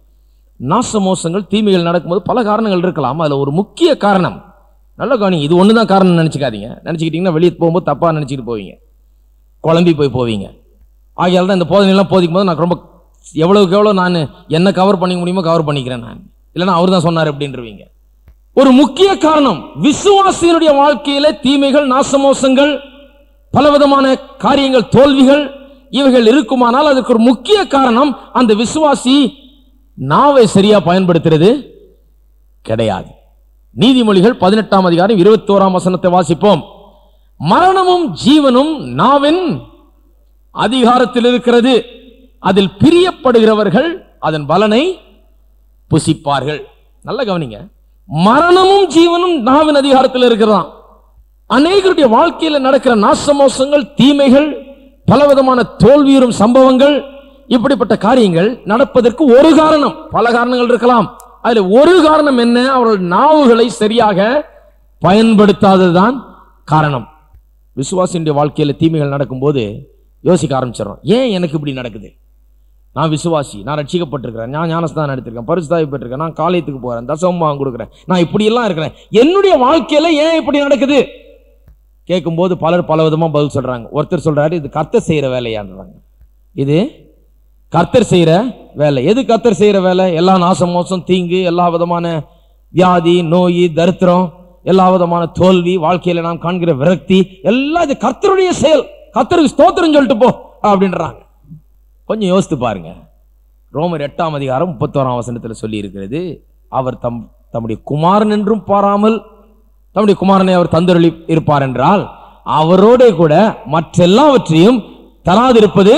S1: நாசமோசங்கள் தீமைகள் நடக்கும்போது பல காரணங்கள் இருக்கலாம் அதுல ஒரு முக்கிய காரணம் நல்ல கவனி இது ஒன்று தான் காரணம் நினச்சிக்காதீங்க நினச்சிக்கிட்டீங்கன்னா வெளியே போகும்போது தப்பாக நினச்சிக்கிட்டு போவீங்க குழம்பி போய் போவீங்க ஆகையால் தான் இந்த போதனையெல்லாம் போதிக்கும் போது நான் ரொம்ப எவ்வளவுக்கு எவ்வளோ நான் என்ன கவர் பண்ணிக்க முடியுமோ கவர் பண்ணிக்கிறேன் நான் இல்லைன்னா அவர் தான் சொன்னார் அப்படின்றவீங்க ஒரு முக்கிய காரணம் விசுவாசியினுடைய வாழ்க்கையில தீமைகள் நாசமோசங்கள் பலவிதமான காரியங்கள் தோல்விகள் இவைகள் இருக்குமானால் அதுக்கு ஒரு முக்கிய காரணம் அந்த விசுவாசி நாவை சரியா பயன்படுத்துறது கிடையாது நீதிமொழிகள் பதினெட்டாம் அதிகாரம் இருபத்தோராம் வசனத்தை வாசிப்போம் மரணமும் ஜீவனும் நாவின் அதிகாரத்தில் இருக்கிறது அதில் பிரியப்படுகிறவர்கள் அதன் பலனை புசிப்பார்கள் நல்ல கவனிங்க மரணமும் ஜீவனும் நாவின் அதிகாரத்தில் இருக்கிறதாம் அநேகருடைய வாழ்க்கையில் நடக்கிற நாசமோசங்கள் தீமைகள் பலவிதமான தோல்வியுறும் சம்பவங்கள் இப்படிப்பட்ட காரியங்கள் நடப்பதற்கு ஒரு காரணம் பல காரணங்கள் இருக்கலாம் அதுல ஒரு காரணம் என்ன அவர்கள் நாவுகளை சரியாக பயன்படுத்தாததுதான் காரணம் விசுவாசியுடைய வாழ்க்கையில தீமைகள் நடக்கும்போது யோசிக்க ஆரம்பிச்சிடறோம் ஏன் எனக்கு இப்படி நடக்குது நான் விசுவாசி நான் ரட்சிக்கப்பட்டிருக்கிறேன் நான் ஞானஸ்தானம் எடுத்திருக்கேன் பரிசுத்தாய் பெற்றிருக்கேன் நான் காலேஜுக்கு போறேன் தசமமாக கொடுக்குறேன் நான் இப்படி எல்லாம் இருக்கிறேன் என்னுடைய வாழ்க்கையில ஏன் இப்படி நடக்குது கேட்கும்போது பலர் பல விதமா பதில் சொல்றாங்க ஒருத்தர் சொல்றாரு இது கர்த்தர் செய்யற வேலையான்றாங்க இது கர்த்தர் செய்யற வேலை எது கர்த்தர் செய்யற வேலை எல்லா நாசம் மோசம் தீங்கு எல்லா விதமான வியாதி நோய் தரித்திரம் எல்லா விதமான தோல்வி வாழ்க்கையில நாம் காண்கிற விரக்தி எல்லாம் இது கர்த்தருடைய செயல் கர்த்தருக்கு ஸ்தோத்திரம் சொல்லிட்டு போ அப்படின்றாங்க கொஞ்சம் யோசித்து பாருங்க ரோமர் எட்டாம் அதிகாரம் முப்பத்தோராம் வசனத்தில் சொல்லி இருக்கிறது அவர் தம் தம்முடைய குமாரன் என்றும் பாராமல் தம்முடைய குமாரனை அவர் தந்தருளி இருப்பார் என்றால் அவரோட கூட மற்றெல்லாவற்றையும் தராதிருப்பது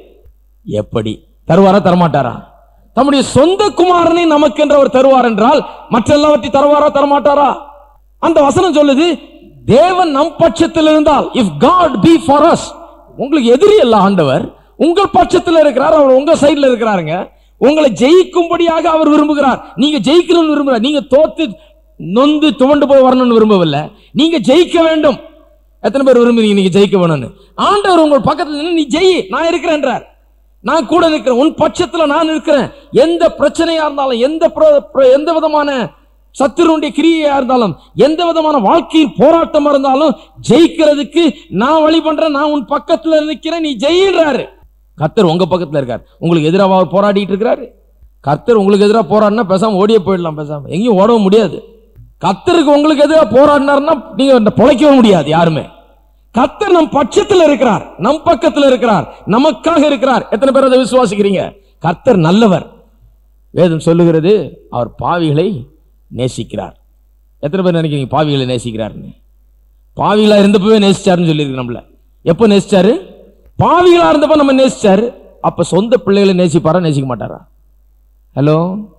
S1: எப்படி தருவாரா தரமாட்டாரா தம்முடைய சொந்த குமாரனை நமக்கென்று அவர் தருவார் என்றால் மற்றெல்லாவற்றையும் தருவாரா தரமாட்டாரா அந்த வசனம் சொல்லுது தேவன் நம் பட்சத்தில் இருந்தால் if God be for us உங்களுக்கு எதிரி அல்ல ஆண்டவர் உங்கள் பட்சத்தில் இருக்கிறார் அவர் உங்க சைடுல இருக்கிறாருங்க உங்களை ஜெயிக்கும்படியாக அவர் விரும்புகிறார் நீங்க ஜெயிக்கணும்னு விரும்புகிறார் நீங்க தோத்து நொந்து துவண்டு போய் வரணும்னு விரும்பவில்லை நீங்க ஜெயிக்க வேண்டும் எத்தனை பேர் விரும்புறீங்க நீங்க ஜெயிக்க வேணும்னு ஆண்டவர் உங்கள் பக்கத்துல நின்னு நீ ஜெயி நான் இருக்கிறேன்றார் நான் கூட இருக்கிறேன் உன் பட்சத்துல நான் இருக்கிறேன் எந்த பிரச்சனையா இருந்தாலும் எந்த பிர- பிர- எந்த விதமான சத்துருடைய கிரியையா இருந்தாலும் எந்த விதமான வாழ்க்கையின் போராட்டமா இருந்தாலும் ஜெயிக்கிறதுக்கு நான் வழி பண்றேன் நான் உன் பக்கத்துல நிக்கிறேன் நீ ஜெயின்றாரு கர்த்தர் உங்க பக்கத்துல இருக்கார் உங்களுக்கு எதிராக அவர் போராடிட்டு இருக்கிறாரு கர்த்தர் உங்களுக்கு எதிராக போராடினா பேசாம ஓடியே போயிடலாம் பேசாம எங்கேயும் ஓடவும் முடியாது கர்த்தருக்கு உங்களுக்கு எதிராக போராடினாருன்னா நீங்க இந்த பொழைக்கவும் முடியாது யாருமே கர்த்தர் நம் பட்சத்தில் இருக்கிறார் நம் பக்கத்தில் இருக்கிறார் நமக்காக இருக்கிறார் எத்தனை பேர் அதை விசுவாசிக்கிறீங்க கர்த்தர் நல்லவர் வேதம் சொல்லுகிறது அவர் பாவிகளை நேசிக்கிறார் எத்தனை பேர் நினைக்கிறீங்க பாவிகளை நேசிக்கிறார்னு பாவிகளா இருந்தப்பவே நேசிச்சாருன்னு சொல்லியிருக்கு நம்மள எப்போ நேசிச்சாரு பாவிகளா இருந்தப்ப நம்ம நேசிச்சாரு அப்ப சொந்த பிள்ளைகளை நேசிப்பாரா நேசிக்க மாட்டாரா ஹலோ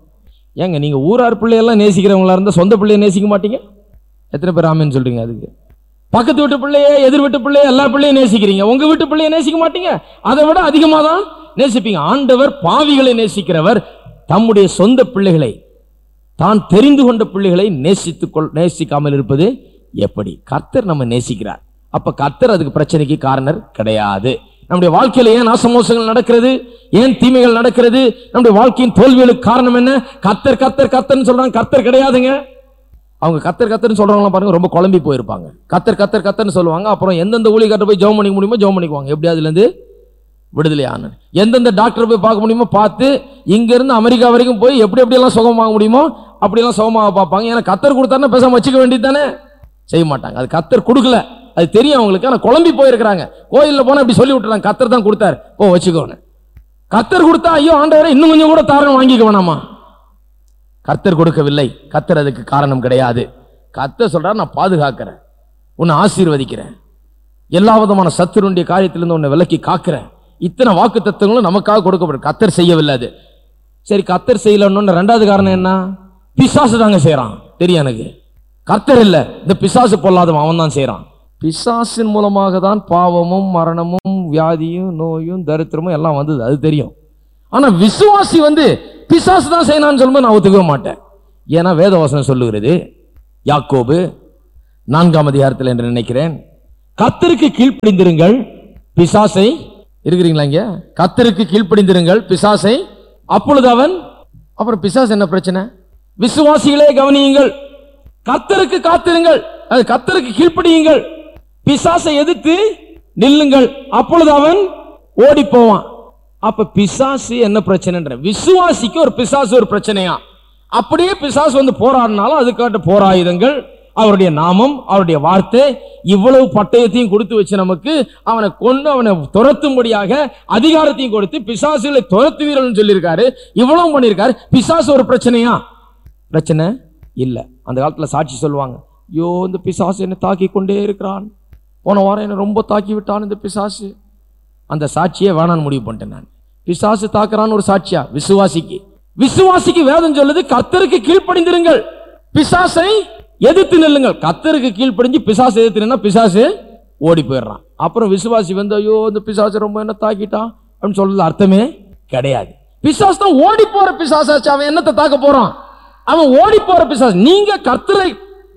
S1: ஏங்க நீங்க ஊரார் பிள்ளையெல்லாம் நேசிக்கிறவங்களா இருந்தா சொந்த பிள்ளைய நேசிக்க மாட்டீங்க எத்தனை பேர் ஆமேன்னு சொல்றீங்க அதுக்கு பக்கத்து வீட்டு பிள்ளைய எதிர் வீட்டு பிள்ளைய எல்லா பிள்ளையும் நேசிக்கிறீங்க உங்க வீட்டு பிள்ளைய நேசிக்க மாட்டீங்க அதை விட அதிகமாக தான் நேசிப்பீங்க ஆண்டவர் பாவிகளை நேசிக்கிறவர் தம்முடைய சொந்த பிள்ளைகளை தான் தெரிந்து கொண்ட பிள்ளைகளை நேசித்துக் கொள் நேசிக்காமல் இருப்பது எப்படி கர்த்தர் நம்ம நேசிக்கிறார் அப்ப கர்த்தர் அதுக்கு பிரச்சனைக்கு காரணர் கிடையாது நம்முடைய வாழ்க்கையில ஏன் நாசமோசங்கள் நடக்கிறது ஏன் தீமைகள் நடக்கிறது நம்முடைய வாழ்க்கையின் தோல்விகளுக்கு காரணம் என்ன கர்த்தர் கர்த்தர் கர்த்தர்னு சொல்றாங்க கர்த்தர் கிடையாதுங்க அவங்க கத்தர் கத்தர்னு சொல்றவங்க பாருங்க ரொம்ப குழம்பி போயிருப்பாங்க கத்தர் கத்தர் கத்தர்னு சொல்லுவாங்க அப்புறம் எந்தெந்த ஊழியர்கிட்ட போய் ஜெபம் பண்ணிக்க முடியுமோ ஜெபம் பண்ணிக்குவாங்க எப்படி அதுல இருந்து விடுதலை ஆன எந்தெந்த டாக்டர் போய் பார்க்க முடியுமோ பார்த்து இங்க இருந்து அமெரிக்கா வரைக்கும் போய் எப்படி எப்படி எல்லாம் சுகம் வாங்க முடியுமோ அப்படியெல்லாம் சுகமாக பார்ப்பாங்க ஏன்னா கத்தர் கொடுத்தாருன்னா பேசாம வச்சுக்க வேண்டியது தானே செய்ய மாட்டாங்க அது கத்தர் கொடுக்கல அது தெரியும் அவங்களுக்கு ஆனா குழம்பி போயிருக்கிறாங்க கோயில்ல போனா இப்படி சொல்லி விட்டுறாங்க கத்தர் தான் கொடுத்தாரு போ வச்சுக்கோன்னு கத்தர் கொடுத்தா ஐயோ ஆண்டவரே இன்னும் கொஞ்சம் கூட தாரணம் வாங்கிக்க வேணாமா கர்த்தர் கொடுக்கவில்லை கர்த்தர் அதுக்கு காரணம் கிடையாது கர்த்தர் சொல்றார் நான் பாதுகாக்கிறேன் உன்னை ஆசீர்வதிக்கிறேன் எல்லா விதமான சத்துருடைய காரியத்திலிருந்து உன்னை விலக்கி காக்கிறேன் இத்தனை வாக்கு தத்துவங்களும் நமக்காக கொடுக்கப்படும் கர்த்தர் செய்யவில்லை அது சரி கர்த்தர் செய்யலன்னு ரெண்டாவது காரணம் என்ன பிசாசு தாங்க செய்றான் தெரியும் எனக்கு கர்த்தர் இல்ல இந்த பிசாசு பொல்லாதவன் அவன் தான் செய்றான் பிசாசின் மூலமாக தான் பாவமும் மரணமும் வியாதியும் நோயும் தரித்திரமும் எல்லாம் வந்தது அது தெரியும் ஆனா விசுவாசி வந்து பிசாசு தான் செய்யணும்னு சொல்லும்போது நான் ஒத்துக்கவே மாட்டேன் ஏன்னா வேதவசனம் சொல்லுகிறது யாக்கோபு நான்காம் அதிகாரத்தில் என்று நினைக்கிறேன் கத்தருக்கு கீழ்ப்படிந்திருங்கள் பிசாசை இருக்கிறீங்களா இங்க கத்தருக்கு கீழ்ப்படிந்திருங்கள் பிசாசை அப்பொழுது அவன் அப்புறம் பிசாசு என்ன பிரச்சனை விசுவாசிகளே கவனியுங்கள் கத்தருக்கு காத்திருங்கள் அது கத்தருக்கு கீழ்ப்படியுங்கள் பிசாசை எதிர்த்து நில்லுங்கள் அப்பொழுது அவன் ஓடி போவான் அப்ப பிசாசு என்ன பிரச்சனைன்ற விசுவாசிக்கு ஒரு பிசாசு ஒரு பிரச்சனையா அப்படியே பிசாசு வந்து போராடினாலும் அதுக்காட்ட போராயுதங்கள் அவருடைய நாமம் அவருடைய வார்த்தை இவ்வளவு பட்டயத்தையும் கொடுத்து வச்சு நமக்கு அவனை கொண்டு அவனை துரத்தும்படியாக அதிகாரத்தையும் கொடுத்து பிசாசுகளை துரத்துவீர்கள் சொல்லியிருக்காரு இவ்வளவு பண்ணியிருக்காரு பிசாசு ஒரு பிரச்சனையா பிரச்சனை இல்ல அந்த காலத்துல சாட்சி சொல்லுவாங்க ஐயோ இந்த பிசாசு என்னை தாக்கி கொண்டே இருக்கிறான் போன வாரம் என்னை ரொம்ப தாக்கி விட்டான் இந்த பிசாசு அந்த சாட்சியே வேணான்னு முடிவு பண்ணிட்டேன் நான் பிசாசு தாக்குறான்னு ஒரு சாட்சியா விசுவாசிக்கு விசுவாசிக்கு வேதம் சொல்லுது கத்தருக்கு கீழ்ப்படிந்திருங்கள் பிசாசை எதிர்த்து நில்லுங்கள் கத்தருக்கு கீழ்ப்படிஞ்சு பிசாசு எதிர்த்து நின்னா பிசாசு ஓடி போயிடுறான் அப்புறம் விசுவாசி வந்து ஐயோ இந்த பிசாசு ரொம்ப என்ன தாக்கிட்டான் அப்படின்னு சொல்றது அர்த்தமே கிடையாது பிசாசு தான் ஓடி போற பிசாசாச்சு அவன் என்னத்தை தாக்க போறான் அவன் ஓடி போற பிசாசு நீங்க கர்த்தரை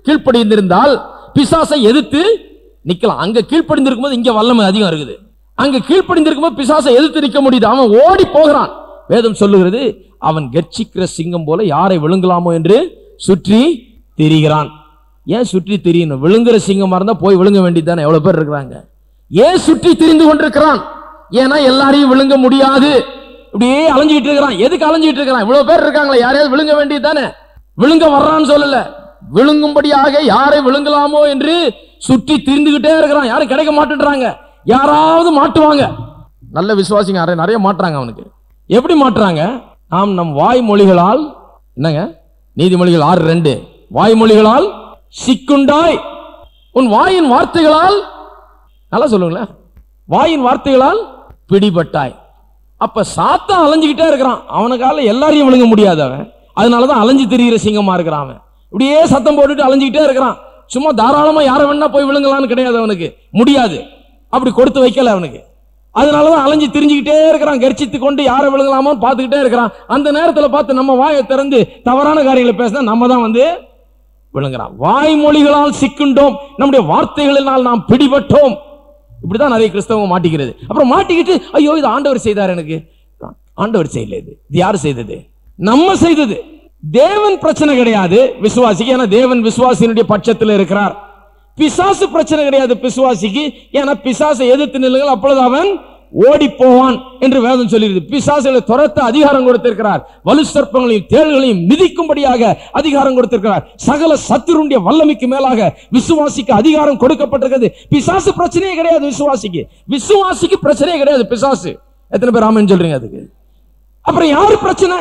S1: கீழ்ப்படிந்திருந்தால் பிசாசை எதிர்த்து நிக்கலாம் அங்க கீழ்ப்படிந்திருக்கும் போது இங்க வல்லமை அதிகம் இருக்குது அங்க கீழ்ப்படிந்திருக்கும் போது பிசாசை எதிர்த்து நிக்க முடியுது அவன் ஓடி போகிறான் வேதம் சொல்லுகிறது அவன் கர்ச்சிக்கிற சிங்கம் போல யாரை விழுங்கலாமோ என்று சுற்றி திரிகிறான் ஏன் சுற்றி திரியணும் விழுங்குற சிங்கமா இருந்தா போய் விழுங்க வேண்டியதுதானே எவ்வளவு பேர் இருக்கிறாங்க ஏன் சுற்றி திரிந்து கொண்டிருக்கிறான் ஏன்னா எல்லாரையும் விழுங்க முடியாது இப்படியே அலைஞ்சிட்டு இருக்கிறான் எதுக்கு அலைஞ்சிட்டு இருக்கிறான் இவ்வளவு பேர் இருக்காங்களே யாரையாவது விழுங்க வேண்டியது தானே விழுங்க வர்றான்னு சொல்லல விழுங்கும்படியாக யாரை விழுங்கலாமோ என்று சுற்றி திரிந்துகிட்டே இருக்கிறான் யாரும் கிடைக்க மாட்டேன்றாங்க யாராவது மாட்டுவாங்க நல்ல விசுவாசிங்க யாரும் நிறைய மாட்டுறாங்க அவனுக்கு எப்படி மாட்டுறாங்க நாம் நம் வாய்மொழிகளால் என்னங்க நீதிமொழிகள் ஆறு ரெண்டு வாய்மொழிகளால் சிக்குண்டாய் உன் வாயின் வார்த்தைகளால் நல்லா சொல்லுங்களேன் வாயின் வார்த்தைகளால் பிடிபட்டாய் அப்ப சாத்தான் அலைஞ்சுக்கிட்டே இருக்கிறான் அவனுக்கால எல்லாரையும் விழுங்க முடியாது அவன் அதனாலதான் அலைஞ்சு திரிகிற சிங்கமா இருக்கிறான் அவன் இப்படியே சத்தம் போட்டுட்டு அலைஞ்சுக்கிட்டே இருக்கிறான் சும்மா தாராளமா யாரை வேணா போய் விழுங்கலாம்னு கிடையாது அவனுக்கு முடியாது அப்படி கொடுத்து வைக்கல அவனுக்கு அதனாலதான் அலைஞ்சு திரிஞ்சுக்கிட்டே இருக்கிறான் கர்ச்சித்து கொண்டு யாரை விழுங்கலாமோ பார்த்துக்கிட்டே இருக்கிறான் அந்த நேரத்துல பார்த்து நம்ம வாயை திறந்து தவறான காரியங்களை பேசினா நம்ம தான் வந்து விழுங்குறான் வாய்மொழிகளால் சிக்குண்டோம் நம்முடைய வார்த்தைகளினால் நாம் பிடிபட்டோம் இப்படிதான் நிறைய கிறிஸ்தவங்க மாட்டிக்கிறது அப்புறம் மாட்டிக்கிட்டு ஐயோ இது ஆண்டவர் செய்தார் எனக்கு ஆண்டவர் செய்யல இது இது யார் செய்தது நம்ம செய்தது தேவன் பிரச்சனை கிடையாது விசுவாசிக்கு ஏன்னா தேவன் விசுவாசியினுடைய பட்சத்தில் இருக்கிறார் பிசாசு பிரச்சனை கிடையாது பிசுவாசிக்கு ஏன்னா பிசாசை எதிர்த்து நில்லுங்கள் அப்பொழுது அவன் ஓடி போவான் என்று வேதம் சொல்லிடுது பிசாசுகளை துரத்த அதிகாரம் கொடுத்திருக்கிறார் வலு சர்ப்பங்களையும் தேள்களையும் மிதிக்கும்படியாக அதிகாரம் கொடுத்திருக்கிறார் சகல சத்துருடைய வல்லமைக்கு மேலாக விசுவாசிக்கு அதிகாரம் கொடுக்கப்பட்டிருக்கிறது பிசாசு பிரச்சனையே கிடையாது விசுவாசிக்கு விசுவாசிக்கு பிரச்சனையே கிடையாது பிசாசு எத்தனை பேர் ஆமென்னு சொல்றீங்க அதுக்கு அப்புறம் யாரு பிரச்சனை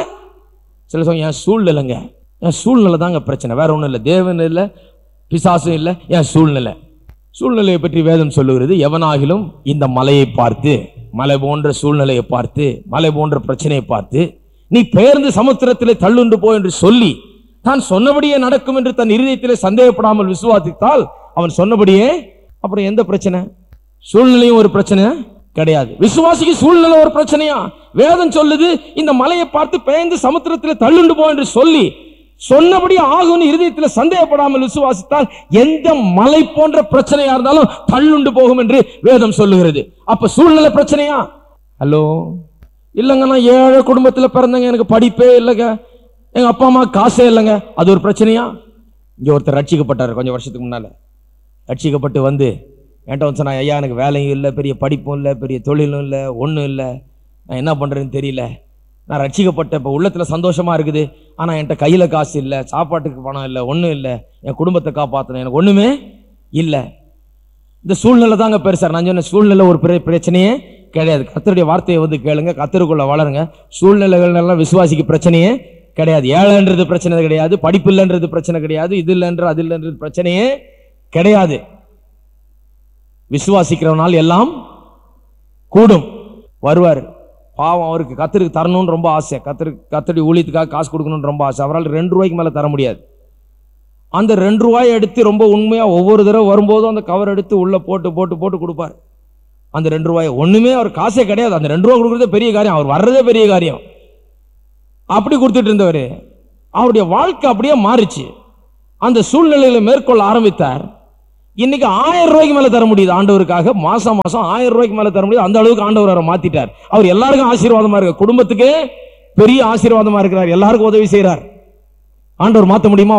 S1: சில சொல்லுங்க என் சூழ்நிலைங்க என் சூழ்நிலை தாங்க பிரச்சனை வேற ஒண்ணும் இல்லை தேவன் இல்லை பிசாசும் இல்லை என் சூழ்நிலை சூழ்நிலையை பற்றி வேதம் சொல்லுகிறது எவனாகிலும் இந்த மலையை பார்த்து மலை போன்ற சூழ்நிலையை பார்த்து மலை போன்ற பிரச்சனையை பார்த்து நீ பெயர்ந்து சமுத்திரத்திலே தள்ளுண்டு போ என்று சொல்லி தான் சொன்னபடியே நடக்கும் என்று தன் இருதயத்திலே சந்தேகப்படாமல் விசுவாசித்தால் அவன் சொன்னபடியே அப்புறம் எந்த பிரச்சனை சூழ்நிலையும் ஒரு பிரச்சனை கிடையாது விசுவாசிக்கு சூழ்நிலை ஒரு பிரச்சனையா வேதம் சொல்லுது இந்த மலையை பார்த்து பெயர்ந்து சமுத்திரத்தில் தள்ளுண்டு போ என்று சொல்லி சொன்னபடி ஆகும்னு இருதயத்தில் சந்தேகப்படாமல் விசுவாசித்தால் எந்த மலை போன்ற பிரச்சனையா இருந்தாலும் தள்ளுண்டு போகும் என்று வேதம் சொல்லுகிறது அப்ப சூழ்நிலை பிரச்சனையா ஹலோ இல்லைங்க நான் ஏழை குடும்பத்தில் பிறந்தங்க எனக்கு படிப்பே இல்லைங்க எங்க அப்பா அம்மா காசே இல்லைங்க அது ஒரு பிரச்சனையா இங்க ஒருத்தர் ரட்சிக்கப்பட்டார் கொஞ்சம் வருஷத்துக்கு முன்னால ரட்சிக்கப்பட்டு வந்து என்கிட்ட வந்து சொன்னா ஐயா எனக்கு வேலையும் இல்லை பெரிய படிப்பும் இல்லை பெரிய தொழிலும் இல்லை ஒன்றும் இல்லை நான் என்ன பண்ணுறேன்னு தெரியல நான் ரட்சிக்கப்பட்ட இப்போ உள்ளத்தில் சந்தோஷமா இருக்குது ஆனால் என்கிட்ட கையில் காசு இல்லை சாப்பாட்டுக்கு பணம் இல்லை ஒன்றும் இல்லை என் குடும்பத்தை காப்பாற்றணும் எனக்கு ஒன்றுமே இல்லை இந்த சூழ்நிலை தாங்க பெருசார் நான் சொன்ன சூழ்நிலை ஒரு பெரிய பிரச்சனையே கிடையாது கத்தருடைய வார்த்தையை வந்து கேளுங்க கத்தருக்குள்ள வளருங்க சூழ்நிலைகள் எல்லாம் விசுவாசிக்கு பிரச்சனையே கிடையாது ஏழைன்றது பிரச்சனை கிடையாது படிப்பு இல்லைன்றது பிரச்சனை கிடையாது இது இல்லைன்ற அது இல்லைன்றது பிரச்சனையே கிடையாது விசுவாசிக்கிறவனால் எல்லாம் கூடும் வருவார் பாவம் அவருக்கு கத்தருக்கு தரணும்னு ரொம்ப ஆசை கத்தருக்கு கத்தடி ஊழியத்துக்காக காசு கொடுக்கணும்னு ரொம்ப ஆசை அவரால் ரெண்டு ரூபாய்க்கு மேலே தர முடியாது அந்த ரெண்டு ரூபாயை எடுத்து ரொம்ப உண்மையா ஒவ்வொரு தடவை வரும்போதும் அந்த கவர் எடுத்து உள்ள போட்டு போட்டு போட்டு கொடுப்பார் அந்த ரெண்டு ரூபாயை ஒண்ணுமே அவர் காசே கிடையாது அந்த ரெண்டு ரூபா கொடுக்குறதே பெரிய காரியம் அவர் வர்றதே பெரிய காரியம் அப்படி கொடுத்துட்டு இருந்தவர் அவருடைய வாழ்க்கை அப்படியே மாறிச்சு அந்த சூழ்நிலையில மேற்கொள்ள ஆரம்பித்தார் இன்னைக்கு ஆயிரம் ரூபாய்க்கு மேல தர முடியுது ஆண்டவருக்காக மாசம் மாசம் ஆயிரம் ரூபாய்க்கு மேல தர முடியுது அந்த அளவுக்கு ஆண்டவர் அவரை மாத்திட்டார் அவர் எல்லாருக்கும் ஆசீர்வாதமா இருக்கு குடும்பத்துக்கு பெரிய ஆசீர்வாதமா இருக்கிறார் எல்லாருக்கும் உதவி செய்றார் ஆண்டவர் மாத்த முடியுமா